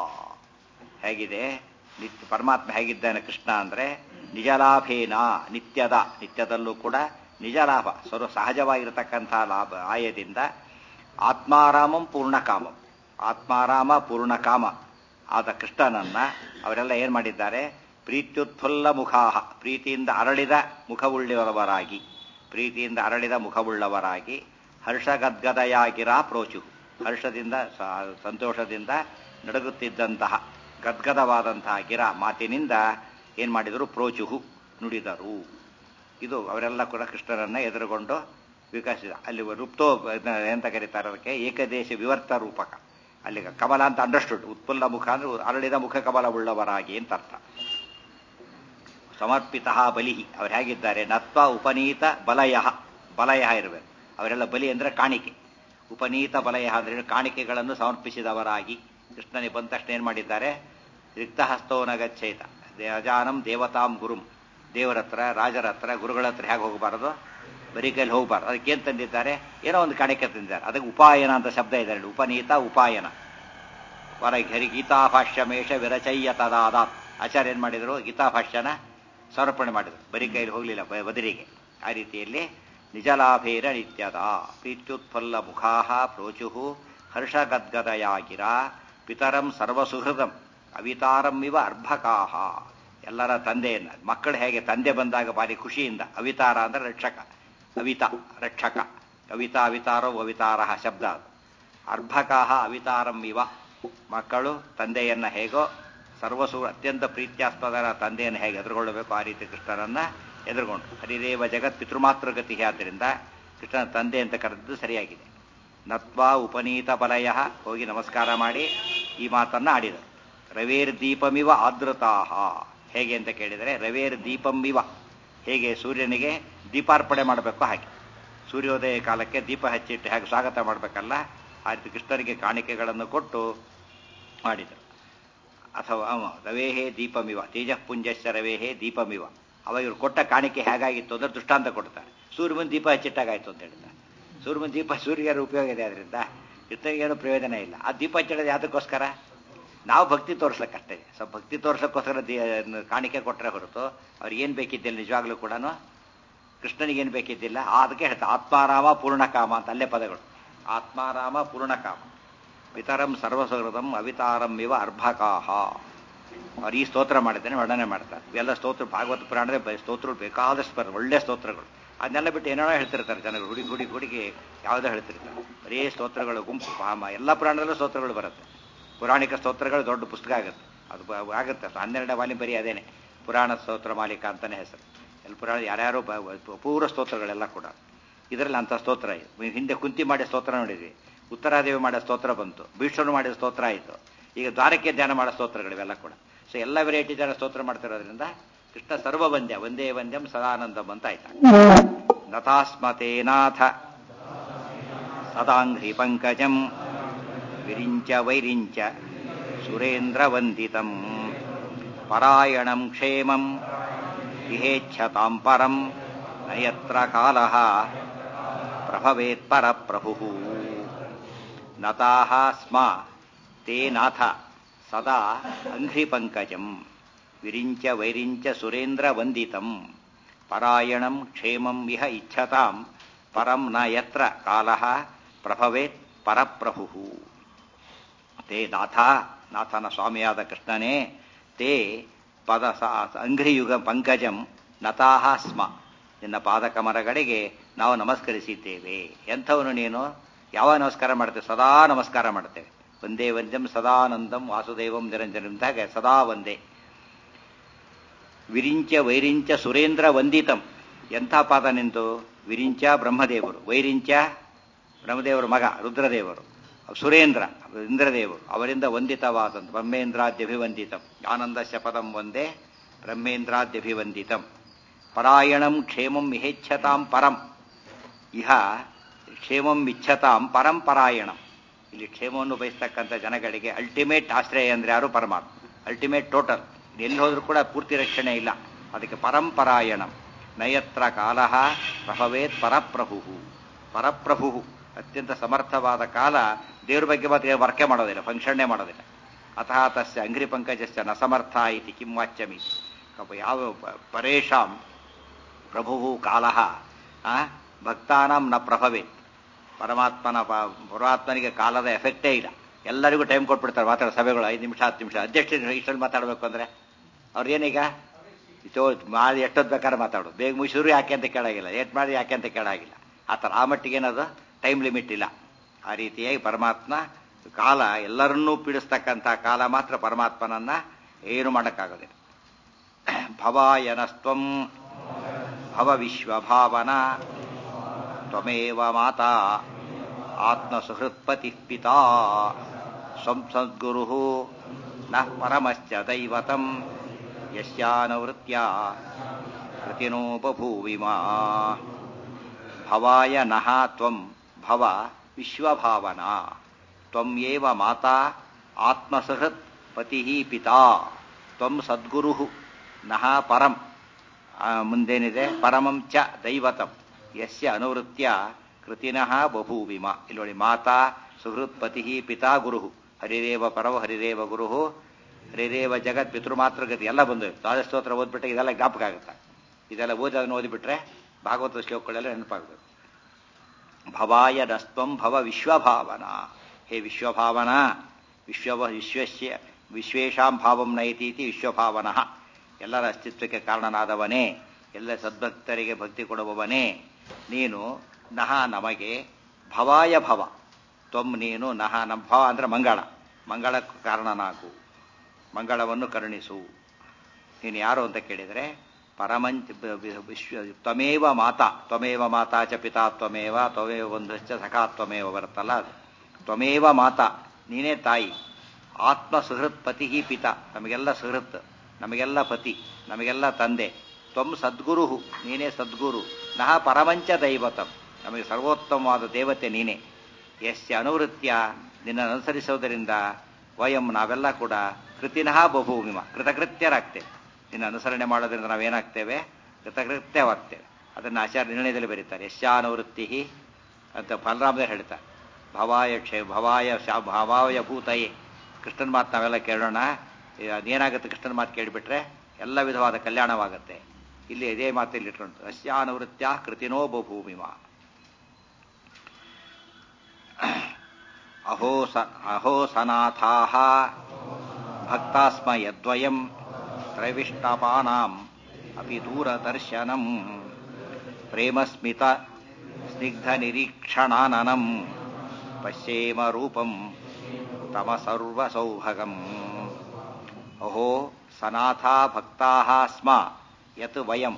ಹೇಗಿದೆ ನಿತ್ಯ ಪರಮಾತ್ಮ ಹೇಗಿದ್ದಾನೆ ಕೃಷ್ಣ ಅಂದ್ರೆ ನಿಜಲಾಭೇನ ನಿತ್ಯದ ನಿತ್ಯದಲ್ಲೂ ಕೂಡ ನಿಜ ಲಾಭ ಸರ್ವ ಸಹಜವಾಗಿರತಕ್ಕಂಥ ಲಾಭ ಆಯದಿಂದ ಆತ್ಮಾರಾಮಂ ಪೂರ್ಣಕಾಮಂ ಆತ್ಮಾರಾಮ ಪೂರ್ಣಕಾಮ ಆದ ಕೃಷ್ಣನನ್ನ ಅವರೆಲ್ಲ ಏನ್ ಮಾಡಿದ್ದಾರೆ ಪ್ರೀತ್ಯುತ್ಫುಲ್ಲ ಮುಖಾಹ ಪ್ರೀತಿಯಿಂದ ಅರಳಿದ ಮುಖವುಳ್ಳವರಾಗಿ ಪ್ರೀತಿಯಿಂದ ಅರಳಿದ ಮುಖವುಳ್ಳವರಾಗಿ ಹರ್ಷಗದ್ಗದಯಾಗಿರ ಪ್ರೋಚು ಹರ್ಷದಿಂದ ಸಂತೋಷದಿಂದ ನಡುಗುತ್ತಿದ್ದಂತಹ ಗದ್ಗದವಾದಂತಹ ಗಿರ ಮಾತಿನಿಂದ ಏನ್ ಮಾಡಿದರು ಪ್ರೋಚುಹು ನುಡಿದರು ಇದು ಅವರೆಲ್ಲ ಕೂಡ ಕೃಷ್ಣನನ್ನ ಎದುರುಗೊಂಡು ವಿಕಸಿದ ಅಲ್ಲಿ ರೂಪ್ತೋ ಎಂತ ಕರೀತಾರೆ ಅದಕ್ಕೆ ಏಕದೇಶ ವಿವರ್ತ ರೂಪಕ ಅಲ್ಲಿ ಕಮಲ ಅಂತ ಅಂಡರ್ಸ್ಟುಡ್ ಉತ್ಪುಲ್ಲ ಮುಖ ಅಂದ್ರೆ ಅರಳಿದ ಮುಖ ಕಮಲ ಉಳ್ಳವರಾಗಿ ಅಂತ ಅರ್ಥ ಸಮರ್ಪಿತ ಬಲಿ ಅವ್ರು ಹೇಗಿದ್ದಾರೆ ನತ್ವ ಉಪನೀತ ಬಲಯ ಬಲಯ ಇರಬೇಕು ಅವರೆಲ್ಲ ಬಲಿ ಅಂದ್ರೆ ಕಾಣಿಕೆ ಉಪನೀತ ಬಲಯ ಅಂದ್ರೆ ಕಾಣಿಕೆಗಳನ್ನು ಸಮರ್ಪಿಸಿದವರಾಗಿ ಕೃಷ್ಣನಿಗೆ ಬಂದ ತಕ್ಷಣ ಏನ್ ಮಾಡಿದ್ದಾರೆ ರಿಕ್ತಹಸ್ತೋನ ಗಚ್ಚೇತ ಅಜಾನಂ ದೇವತಾಂ ಗುರುಂ ದೇವರ ಹತ್ರ ರಾಜರ ಹತ್ರ ಗುರುಗಳ ಹತ್ರ ಹೇಗೆ ಹೋಗಬಾರದು ಬರೀ ಕೈಲಿ ಹೋಗಬಾರ್ದು ಅದಕ್ಕೆ ಏನ್ ತಂದಿದ್ದಾರೆ ಏನೋ ಒಂದು ಕಾಣಿಕೆ ತಂದಿದ್ದಾರೆ ಅದಕ್ಕೆ ಉಪಾಯನ ಅಂತ ಶಬ್ದ ಇದೆ ಉಪನೀತ ಉಪಾಯನ ವರ ಹರಿ ಗೀತಾಭಾಷ್ಯಮೇಶ ವಿರಚಯ್ಯ ತದಾದಾತ್ ಆಚಾರ್ಯ ಏನ್ ಮಾಡಿದ್ರು ಗೀತಾಭಾಷ್ಯನ ಸಮರ್ಪಣೆ ಮಾಡಿದ್ರು ಬರೀ ಕೈಲಿ ಹೋಗ್ಲಿಲ್ಲ ಬದರಿಗೆ ಆ ರೀತಿಯಲ್ಲಿ ನಿಜಲಾಭೇರ ನಿತ್ಯದ ಪ್ರೀತ್ಯುತ್ಫುಲ್ಲ ಮುಖಾ ಪ್ರೋಚು ಹರ್ಷಗದ್ಗದಯಾಗಿರ ಪಿತರಂ ಸರ್ವಸುಹೃದಂ ಅವಿತಾರಂ ಇವ ಅರ್ಭಕಾಹ ಎಲ್ಲರ ತಂದೆಯನ್ನ ಮಕ್ಕಳು ಹೇಗೆ ತಂದೆ ಬಂದಾಗ ಭಾರಿ ಖುಷಿಯಿಂದ ಅವಿತಾರ ಅಂದ್ರೆ ರಕ್ಷಕ ಅವಿತ ರಕ್ಷಕ ಅವಿತಾ ಅವಿತಾರೋ ಅವಿತಾರ ಶಬ್ದ ಅದು ಅರ್ಭಕಾಹ ಅವಿತಾರಂ ಇವ ಮಕ್ಕಳು ತಂದೆಯನ್ನ ಹೇಗೋ ಸರ್ವಸು ಅತ್ಯಂತ ಪ್ರೀತ್ಯಾಸ್ಪದರ ತಂದೆಯನ್ನು ಹೇಗೆ ಎದುರುಗೊಳ್ಳಬೇಕು ಆ ರೀತಿ ಕೃಷ್ಣನನ್ನ ಎದುರುಗೊಂಡು ಹರಿದೇವ ಜಗತ್ ಪಿತೃಮಾತೃಗತಿ ಆದ್ದರಿಂದ ಕೃಷ್ಣನ ತಂದೆ ಅಂತ ಕರೆದಿದ್ದು ಸರಿಯಾಗಿದೆ ನತ್ವಾ ಉಪನೀತ ಬಲಯ ಹೋಗಿ ನಮಸ್ಕಾರ ಮಾಡಿ ಈ ಮಾತನ್ನ ಆಡಿದರು ರವೇರ್ ದೀಪಮಿವ ಆದೃತಾಹ ಹೇಗೆ ಅಂತ ಕೇಳಿದರೆ ರವೇರ್ ದೀಪಂಬಿವ ಹೇಗೆ ಸೂರ್ಯನಿಗೆ ದೀಪಾರ್ಪಣೆ ಮಾಡಬೇಕು ಹಾಗೆ ಸೂರ್ಯೋದಯ ಕಾಲಕ್ಕೆ ದೀಪ ಹಚ್ಚಿಟ್ಟು ಹೇಗೆ ಸ್ವಾಗತ ಮಾಡಬೇಕಲ್ಲ ಆ ರೀತಿ ಕೃಷ್ಣನಿಗೆ ಕಾಣಿಕೆಗಳನ್ನು ಕೊಟ್ಟು ಮಾಡಿದರು ಅಥವಾ ರವೇಹೇ ದೀಪಮಿವ ತೇಜಃಪುಂಜಸ್ಯ ರವೇಹೇ ದೀಪಮಿವ ಅವಾಗ ಇವರು ಕೊಟ್ಟ ಕಾಣಿಕೆ ಹೇಗಾಗಿತ್ತು ಅಂದ್ರೆ ದೃಷ್ಟಾಂತ ಕೊಡ್ತಾರೆ ಸೂರ್ಯಮನ್ ದೀಪ ಹಚ್ಚಿಟ್ಟಾಗಾಯ್ತು ಅಂತ ಹೇಳ್ತಾರೆ ಸೂರ್ಯಮನ್ ದೀಪ ಸೂರ್ಯನ ಉಪಯೋಗ ಇದೆ ಅದರಿಂದ ಕೃಷ್ಣನಿಗೇನು ಪ್ರಯೋಜನ ಇಲ್ಲ ಆ ದೀಪ ಹಚ್ಚಿಡೋದು ಯಾವುದಕ್ಕೋಸ್ಕರ ನಾವು ಭಕ್ತಿ ತೋರ್ಸಕ್ಕಷ್ಟೇ ಸೊ ಭಕ್ತಿ ತೋರ್ಸಕ್ಕೋಸ್ಕರ ಕಾಣಿಕೆ ಕೊಟ್ಟರೆ ಹೊರತು ಅವ್ರಿಗೆ ಏನು ಬೇಕಿದ್ದಿಲ್ಲ ನಿಜವಾಗ್ಲೂ ಕೂಡ ಕೃಷ್ಣನಿಗೇನು ಬೇಕಿದ್ದಿಲ್ಲ ಅದಕ್ಕೆ ಹೇಳ್ತಾ ಆತ್ಮಾರಾಮ ಪೂರ್ಣಕಾಮ ಅಂತ ಅಲ್ಲೇ ಪದಗಳು ಆತ್ಮಾರಾಮ ಪೂರ್ಣಕಾಮ ಪಿತರಂ ಸರ್ವಸಹೃದಂ ಅವಿತಾರಂ ಇವ ಅರ್ಭಕಾಹ ಅವ್ರು ಈ ಸ್ತೋತ್ರ ಮಾಡಿದ್ದೇನೆ ವರ್ಣನೆ ಮಾಡ್ತಾರೆ ಇವೆಲ್ಲ ಸ್ತೋತ್ರ ಭಾಗವತ ಪುರಾಣದ ಸ್ತೋತ್ರಗಳು ಬೇಕಾದಷ್ಟು ಬರ ಒಳ್ಳೆ ಸ್ತೋತ್ರಗಳು ಅದನ್ನೆಲ್ಲ ಬಿಟ್ಟು ಏನೇನೋ ಹೇಳ್ತಿರ್ತಾರೆ ಜನರು ಹುಡುಗಿ ಹುಡುಗಿ ಹುಡುಗಿ ಯಾವುದೋ ಹೇಳ್ತಿರ್ತಾರೆ ಬರೀ ಸ್ತೋತ್ರಗಳು ಗುಂಪು ಎಲ್ಲ ಪುರಾಣದಲ್ಲೂ ಸ್ತೋತ್ರಗಳು ಬರುತ್ತೆ ಪುರಾಣಿಕ ಸ್ತೋತ್ರಗಳು ದೊಡ್ಡ ಪುಸ್ತಕ ಆಗುತ್ತೆ ಅದು ಆಗುತ್ತೆ ಹನ್ನೆರಡನೇ ವಾಲಿ ಬರೀ ಅದೇನೆ ಪುರಾಣ ಸ್ತೋತ್ರ ಮಾಲಿಕ ಅಂತಾನೆ ಹೆಸರು ಎಲ್ಲ ಪುರಾಣ ಯಾರ್ಯಾರೋ ಬ- ಬ- ಪೂರ್ವ ಸ್ತೋತ್ರಗಳೆಲ್ಲ ಕೂಡ ಇದರಲ್ಲಿ ಅಂಥ ಸ್ತೋತ್ರ ಇದೆ ನೀವು ಹಿಂದೆ ಕುಂತಿ ಮಾಡಿದ ಸ್ತೋತ್ರ ನೋಡಿದ್ವಿ ಉತ್ತರಾದೇವಿ ಮಾಡೋ ಸ್ತೋತ್ರ ಬಂತು ಭೀಷ್ಮರು ಮಾಡಿದ ಸ್ತೋತ್ರ ಆಯಿತು ಈಗ ದ್ವಾರಕ್ಕೆ ಧ್ಯಾನ ಮಾಡೋ ಸ್ತೋತ್ರಗಳಿವೆಲ್ಲ ಕೂಡ ಸೊ ಎಲ್ಲ ವೆರೈಟಿ ಜನ ಸ್ತೋತ್ರ ಮಾಡ್ತಿರೋದ್ರಿಂದ ಕೃಷ್ಣ ಸರ್ವ ವಂದ್ಯ ಒಂದೇ ವಂದ್ಯಂ ಸದಾನಂದಂ ಅಂತ ಆಯ್ತಾ ನತಾಸ್ಮತೇನಾಥ ಸದಾಂಘ್ರಿ ಪಂಕಜಂ ವಿರಿಂಚ ವೈರಿಂಚ ಸುರೇಂದ್ರವಂದಿತಂ ಪರಾಯಣಂ ಕ್ಷೇಮಂ ಇಹೇಚ್ಛತಾಂ ಪರಂ ನಯತ್ರ ಕಾಲಃ ಪ್ರಭವೇತ್ಪರಪ್ರಭುಃ ನತಾಃ ಸ್ಮ ತೇ ನಾಥ ಸದಾ ಅಂಘ್ರಿಪಂಕಜಂ ವಿರಿಂಚ ವೈರಿಂಚ ಸುರೇಂದ್ರವಂದಿತಂ ಪರಾಯಣಂ ಕ್ಷೇಮಂ ಇಹ ಇಚ್ಛತಾಂ ಪರಂ ನ ಯತ್ರ ಕಾಲಃ ಪ್ರಭವೇತ್ ಪರಪ್ರಭುಃ ತೇ ನಾಥ ನಾಥನ ಸ್ವಾಮಿಯಾದ ಕೃಷ್ಣನೇ ತೇ ಪದ ಸ- ಅಂಘ್ರಿಯುಗ ಪಂಕಜಂ ನತಾಹ ಸ್ಮ ನಿನ್ನ ಪಾದಕಮರಗಳಿಗೆ ನಾವು ನಮಸ್ಕರಿಸಿದ್ದೇವೆ ಎಂಥವನು ನೀನು ಯಾವ ನಮಸ್ಕಾರ ಮಾಡ್ತೇವೆ ಸದಾ ನಮಸ್ಕಾರ ಮಾಡ್ತೇವೆ ಒಂದೇ ವಂದ್ಯಂ ಸದಾನಂದಂ ವಾಸುದೇವಂ ನಿರಂಜನಂ ಹಾಗೆ ಸದಾ ಒಂದೇ ವಿರಿಂಚ ವೈರಿಂಚ ಸುರೇಂದ್ರ ವಂದಿತಂ ಎಂಥ ಪಾದ ನಿಂತು ವಿರಿಂಚ ಬ್ರಹ್ಮದೇವರು ವೈರಿಂಚ ಬ್ರಹ್ಮದೇವರ ಮಗ ರುದ್ರದೇವರು ಸುರೇಂದ್ರ ಇಂದ್ರದೇವರು ಅವರಿಂದ ವಂದಿತವಾದಂತ ಬ್ರಹ್ಮೇಂದ್ರಾದ್ಯಭಿವಂದಿತಂ ಆನಂದ ಶಪದಂ ಒಂದೇ ಬ್ರಹ್ಮೇಂದ್ರಾದ್ಯಭಿವಂದಿತಂ ಪರಾಯಣಂ ಕ್ಷೇಮಂ ಇಹೇಚ್ಛತಾಂ ಪರಂ ಇಹ ಕ್ಷೇಮಂ ಇಚ್ಛತಾಂ ಪರಂ ಪರಾಯಣಂ ಇಲ್ಲಿ ಕ್ಷೇಮವನ್ನು ಬಯಸ್ತಕ್ಕಂಥ ಜನಗಳಿಗೆ ಅಲ್ಟಿಮೇಟ್ ಆಶ್ರಯ ಅಂದ್ರೆ ಯಾರು ಪರಮಾತ್ಮ ಅಲ್ಟಿಮೇಟ್ ಟೋಟಲ್ ಎಲ್ಲಿ ಹೋದ್ರೂ ಕೂಡ ಪೂರ್ತಿ ರಕ್ಷಣೆ ಇಲ್ಲ ಅದಕ್ಕೆ ಪರಂಪರಾಯಣಂ ನಯತ್ರ ಕಾಲಃ ಪ್ರಭವೇತ್ ಪರಪ್ರಭು ಪರಪ್ರಭು ಅತ್ಯಂತ ಸಮರ್ಥವಾದ ಕಾಲ ದೇವ್ರ ಬಗ್ಗೆ ಮಾತ್ರ ವರ್ಕೆ ಮಾಡೋದಿಲ್ಲ ಫಂಕ್ಷನ್ನೇ ಮಾಡೋದಿಲ್ಲ ಅತಃ ತಸ್ಯ ಅಂಗ್ರಿ ಪಂಕಜಸ್ಯ ನ ಸಮರ್ಥ ಇತಿ ಕಿಂ ವಾಚ್ಯಮಿ ಕಪ ಯಾವ ಪ- ಪರೇಶಾಂ ಪ್ರಭು ಕಾಲಃ ಆ, ಭಕ್ತಾನಾಂ ನ ಪ್ರಭವೇತ್ ಪರಮಾತ್ಮನ ಪ- ಪರಮಾತ್ಮನಿಗೆ ಕಾಲದ ಎಫೆಕ್ಟೇ ಇಲ್ಲ ಎಲ್ಲರಿಗೂ ಟೈಮ್ ಕೊಟ್ಬಿಡ್ತಾರೆ ಮಾತಾಡೋ ಸಭೆಗಳು ಐದು ನಿಮಿಷ ಹತ್ತು ನಿಮಿಷ ಅಧ್ಯಕ್ಷ ಇಷ್ಟಲ್ಲಿ ಮಾತಾಡಬೇಕು ಅಂದ್ರೆ ಅವ್ರು ಏನೀಗ ಇಷ್ಟೋ ಮಾಡಿ ಎಷ್ಟೊತ್ತು ಬೇಕಾದ್ರೆ ಮಾತಾಡೋದು ಬೇಗ ಮುಗಿಸಿದ್ರು ಯಾಕೆ ಅಂತ ಕೇಳಾಗಿಲ್ಲ ಏಟ್ ಮಾಡಿ ಯಾಕೆ ಅಂತ ಕೇಳಾಗಿಲ್ಲ ಆ ಥರ ಆ ಮಟ್ಟಿಗೆ ಏನದು ಟೈಮ್ ಲಿಮಿಟ್ ಇಲ್ಲ ಆ ರೀತಿಯಾಗಿ ಪರಮಾತ್ಮ ಕಾಲ ಎಲ್ಲರನ್ನೂ ಪೀಡಿಸ್ತಕ್ಕಂಥ ಕಾಲ ಮಾತ್ರ ಪರಮಾತ್ಮನನ್ನ ಏನು ಮಾಡೋಕ್ಕಾಗೋದಿಲ್ಲ ಭವಾಯನಸ್ತ್ವಂ ಭವ ವಿಶ್ವಭಾವನ ತ್ವಮೇವ ಮಾತಾ ಆತ್ಮಸುಹೃತ್ಪತಿ ಪಿತಾ ಸಂಸದ್ಗುರು ನಃ ಪರಮಶ್ಚ ದೈವತಂ ಯಸ್ಯಾನವೃತ್ಯ ಕೃತಿನೋ ಬಭೂವಿಮಾ ಭವಾಯ ನಃ ತ್ವಂ ಭವ ವಿಶ್ವಭಾವನಾ ತ್ವಂ ಏವ ಮಾತಾ ಆತ್ಮಸಹೃತ್ ಪತಿ ಪಿತಾ ತ್ವಂ ಸದ್ಗುರು ನಃ ಪರಂ ಆ, ಮುಂದೇನಿದೆ ಪರಮಂ ಚ ದೈವತಂ ಯಸ್ಯ ಅನುವೃತ್ಯ ಕೃತಿನಃ ಬಭೂವಿಮ ಇಲ್ಲಿ ನೋಡಿ ಮಾತಾ ಸುಹೃತ್ ಪತಿ ಪಿತಾ ಗುರು ಹರಿರೇವ ಪರವ ಹರಿರೇವ ಗುರು ಹರಿರೇವ ಜಗತ್ ಪಿತೃಮಾತೃಗತಿ ಎಲ್ಲ ಬಂದು ಸ್ತೋತ್ರ ಓದ್ಬಿಟ್ರೆ ಇದೆಲ್ಲ ಜ್ಞಾಪಕ ಆಗುತ್ತೆ ಇದೆಲ್ಲ ಓದಿ ಅದನ್ನು ಓದಿಬಿಟ್ರೆ ಭಾಗವತ ಶ್ಲೋಕಗಳೆಲ್ಲ ನೆನಪಾಗಬೇಕು ಭವಾಯ ನಸ್ತ್ವಂ ಭವ ವಿಶ್ವಭಾವನಾ ಹೇ ವಿಶ್ವಭಾವನಾ ವಿಶ್ವ ವಿಶ್ವಸ್ಯ ವಿಶ್ವೇಶಾಂ ಭಾವಂ ನೈತೀತಿ ವಿಶ್ವಭಾವನಃ ಎಲ್ಲರ ಅಸ್ತಿತ್ವಕ್ಕೆ ಕಾರಣನಾದವನೇ ಎಲ್ಲ ಸದ್ಭಕ್ತರಿಗೆ ಭಕ್ತಿ ಕೊಡುವವನೇ ನೀನು ನಹ ನಮಗೆ ಭವಾಯ ಭವ ತ್ವಂ ನೀನು ನಹ ನಮ್ಮ ಭವ ಅಂದ್ರೆ ಮಂಗಳ ಮಂಗಳಕ್ಕೆ ಕಾರಣನಾಗು ಮಂಗಳವನ್ನು ಕರುಣಿಸು ನೀನು ಯಾರು ಅಂತ ಕೇಳಿದರೆ ಪರಮಂಚ ಬ- ಬ- ವಿಶ್ವ ತ್ವಮೇವ ಮಾತಾ ತ್ವಮೇವ ಮಾತಾ ಚ ಪಿತಾ ತ್ವಮೇವ ತ್ವಮೇವ ಬಂಧುಶ್ಚ ಸಖಾ ತ್ವಮೇವ ಬರುತ್ತಲ್ಲ ಅದು ತ್ವಮೇವ ಮಾತಾ ನೀನೇ ತಾಯಿ ಆತ್ಮ ಸುಹೃತ್ ಪತಿ ಪಿತ ನಮಗೆಲ್ಲ ಸುಹೃತ್ ನಮಗೆಲ್ಲ ಪತಿ ನಮಗೆಲ್ಲ ತಂದೆ ತ್ವಂ ಸದ್ಗುರು ನೀನೇ ಸದ್ಗುರು ನಹ ಪರಮಂಚ ದೈವತಂ ನಮಗೆ ಸರ್ವೋತ್ತಮವಾದ ದೇವತೆ ನೀನೇ ಯಸ್ಯ ಅನುವೃತ್ಯ ನಿನ್ನ ಅನುಸರಿಸೋದರಿಂದ ವಯಂ ನಾವೆಲ್ಲ ಕೂಡ ಕೃತಿನಃ ಬಹುಭೂಮಿಮ ಕೃತಕೃತ್ಯರಾಗ್ತೇವೆ ನಿನ್ನ ಅನುಸರಣೆ ಮಾಡೋದ್ರಿಂದ ನಾವೇನಾಗ್ತೇವೆ ಕೃತಕೃತ್ಯವಾಗ್ತೇವೆ ಅದನ್ನು ಆಚಾರ್ಯ ನಿರ್ಣಯದಲ್ಲಿ ಬರೀತಾರೆ ಯಶ್ಯಾನುವೃತ್ತಿ ಅಂತ ಫಲರಾಮದೇ ಹೇಳ್ತಾರೆ ಭವಾಯ ಕ್ಷೇ ಭವಾಯ ಶಾ ಭವಾಯ ಭೂತಯೇ ಕೃಷ್ಣನ ಮಾತು ನಾವೆಲ್ಲ ಕೇಳೋಣ ಈ ಅದೇನಾಗುತ್ತೆ ಕೃಷ್ಣನ ಮಾತು ಕೇಳಿಬಿಟ್ರೆ ಎಲ್ಲ ವಿಧವಾದ ಕಲ್ಯಾಣವಾಗುತ್ತೆ ಇಲ್ಲಿ ಇದೇ ಮಾತಲ್ಲಿ ಇಟ್ಕೊಂಡು ಯಶ್ಯಾನುವೃತ್ಯ ಕೃತಿನೋ ಬಹುಭೂಮಿಮ ಅಹೋ ಸ ಅಹೋ ಸನಾಥಾಹ ಭಕ್ತಾಸ್ಮ ಯದ್ವಯಂ ತ್ರೈವಿಷ್ಟಪಾನಾಂ ಅಪಿ ದೂರದರ್ಶನಂ ಪ್ರೇಮಸ್ಮಿತ ಸ್ನಿಗ್ಧ ನಿರೀಕ್ಷಣಾನನಂ ಪಶ್ಯೇಮ ರೂಪಂ ತಮ ಸರ್ವಸೌಭಗಂ ಅಹೋ ಸನಾಥಾ ಭಕ್ತಾಃ ಸ್ಮ ಯತ್ ವಯಂ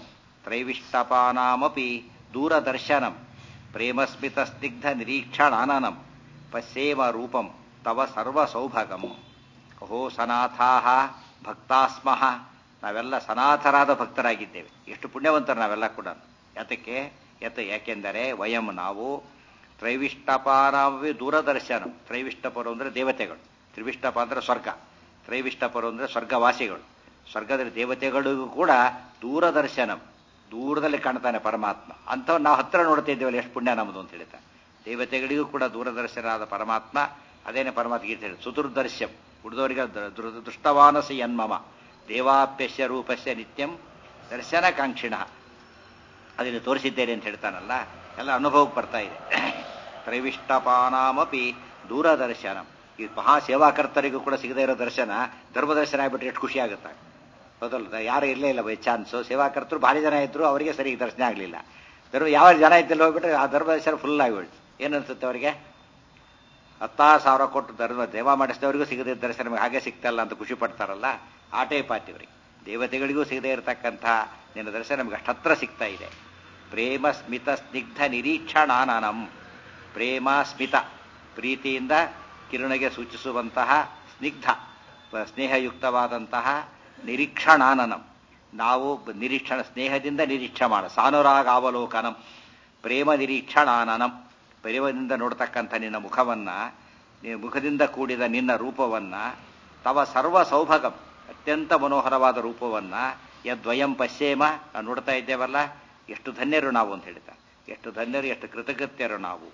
ತ್ರೈವಿಷ್ಟಪಾನಾಮಪಿ ದೂರದರ್ಶನಂ ಪ್ರೇಮಸ್ಮಿತ ಸ್ನಿಗ್ಧ ನಿರೀಕ್ಷಣಾನನಂ ಪಶ್ಯೇಮ ರೂಪಂ ತವ ಸರ್ವಸೌಭಗಂ ಅಹೋ ಸನಾಥಾಹ ಭಕ್ತಾಸ್ಮಃ ನಾವೆಲ್ಲ ಸನಾಥರಾದ ಭಕ್ತರಾಗಿದ್ದೇವೆ ಎಷ್ಟು ಪುಣ್ಯವಂತರು ನಾವೆಲ್ಲ ಕೂಡ ಯಾತಕ್ಕೆ ಯತ್ ಯಾಕೆಂದರೆ ವಯಂ ನಾವು ತ್ರೈವಿಷ್ಟಪಾನಾಮಿ ದೂರದರ್ಶನ ತ್ರೈವಿಷ್ಟಪರು ಅಂದರೆ ದೇವತೆಗಳು ತ್ರಿವಿಷ್ಟಪ ಅಂದರೆ ಸ್ವರ್ಗ ತ್ರೈವಿಷ್ಟಪರು ಅಂದರೆ ಸ್ವರ್ಗವಾಸಿಗಳು ಸ್ವರ್ಗದಲ್ಲಿ ದೇವತೆಗಳಿಗೂ ಕೂಡ ದೂರದರ್ಶನಂ ದೂರದಲ್ಲಿ ಕಾಣ್ತಾನೆ ಪರಮಾತ್ಮ ಅಂಥವ್ ನಾವು ಹತ್ರ ನೋಡ್ತಾ ಇದ್ದೇವಲ್ಲ ಎಷ್ಟು ಪುಣ್ಯ ನಮ್ಮದು ಅಂತ ಹೇಳ್ತಾರೆ ದೇವತೆಗಳಿಗೂ ಕೂಡ ದೂರದರ್ಶನಾದ ಪರಮಾತ್ಮ ಅದೇನೇ ಪರಮಾತ್ಮ ಗೀತೆ ಹೇಳಿ ಸುದುರ್ದರ್ಶಂ ಉಳಿದವರಿಗೆ ದೃಷ್ಟವಾನಸಿ ಯನ್ಮಮ ದೇವಾಪ್ಯಸ್ಯ ರೂಪಸ್ಯ ನಿತ್ಯಂ ದರ್ಶನ ಕಾಂಕ್ಷಿಣ ಅದನ್ನು ತೋರಿಸಿದ್ದೇನೆ ಅಂತ ಹೇಳ್ತಾನಲ್ಲ ಎಲ್ಲ ಅನುಭವಕ್ಕೆ ಬರ್ತಾ ಇದೆ ತ್ರೈವಿಷ್ಟಪಾನಾಮಪಿ ದೂರದರ್ಶನಂ ಈ ಮಹಾಸೇವಾಕರ್ತರಿಗೂ ಕೂಡ ಸಿಗದೇ ಇರೋ ದರ್ಶನ ಧರ್ಮದರ್ಶನ ಆಗ್ಬಿಟ್ರೆ ಎಷ್ಟು ಖುಷಿ ಆಗುತ್ತೆ ಹೌದಲ್ಲ ಯಾರು ಇರಲೇ ಇಲ್ಲ ಬೈ ಚಾನ್ಸು ಸೇವಾಕರ್ತರು ಭಾರಿ ಜನ ಇದ್ರು ಅವರಿಗೆ ಸರಿಗೆ ದರ್ಶನ ಆಗಲಿಲ್ಲ ಧರ್ಮ ಯಾವ ಜನ ಇದ್ದಲ್ಲಿ ಹೋಗ್ಬಿಟ್ರೆ ಆ ಧರ್ಮದರ್ಶನ ಫುಲ್ ಆಗಿಬಿಡ್ತು ಏನು ಅನ್ಸುತ್ತೆ ಅವರಿಗೆ ಹತ್ತಾರು ಸಾವಿರ ಕೊಟ್ಟು ಧರ್ಮ ದೇವ ಮಾಡಿಸಿದವರಿಗೂ ಸಿಗದೆ ದರ್ಶನ ಹಾಗೆ ಸಿಗ್ತಲ್ಲ ಅಂತ ಖುಷಿ ಪಡ್ತಾರಲ್ಲ ಆ ಟೈಪ್ ಆತಿವರಿಗೆ ದೇವತೆಗಳಿಗೂ ಸಿಗದೆ ಇರತಕ್ಕಂಥ ನಿನ್ನ ದರ್ಶನ ನಮಗೆ ಅಷ್ಟತ್ರ ಸಿಗ್ತಾ ಇದೆ ಪ್ರೇಮ ಸ್ಮಿತ ಸ್ನಿಗ್ಧ ನಿರೀಕ್ಷಣಾನನಂ ಪ್ರೇಮ ಸ್ಮಿತ ಪ್ರೀತಿಯಿಂದ ಕಿರುಣಿಗೆ ಸೂಚಿಸುವಂತಹ ಸ್ನಿಗ್ಧ ಸ್ನೇಹಯುಕ್ತವಾದಂತಹ ನಿರೀಕ್ಷಣಾನನಂ ನಾವು ನಿರೀಕ್ಷಣ ಸ್ನೇಹದಿಂದ ನಿರೀಕ್ಷೆ ಮಾಡ ಸಾನುರಾಗ ಅವಲೋಕನಂ ಪ್ರೇಮ ನಿರೀಕ್ಷಣಾನನಂ ಪ್ರೇಮದಿಂದ ನೋಡ್ತಕ್ಕಂಥ ನಿನ್ನ ಮುಖವನ್ನ ಮುಖದಿಂದ ಕೂಡಿದ ನಿನ್ನ ರೂಪವನ್ನ ತವ ಸರ್ವ ಸೌಭಗಂ ಅತ್ಯಂತ ಮನೋಹರವಾದ ರೂಪವನ್ನ ಯದ್ವಯಂ ಪಶ್ಯೇಮ ನಾವು ನೋಡ್ತಾ ಇದ್ದೇವಲ್ಲ ಎಷ್ಟು ಧನ್ಯರು ನಾವು ಅಂತ ಹೇಳ್ತಾ ಎಷ್ಟು ಧನ್ಯರು ಎಷ್ಟು ಕೃತಕೃತ್ಯರು ನಾವು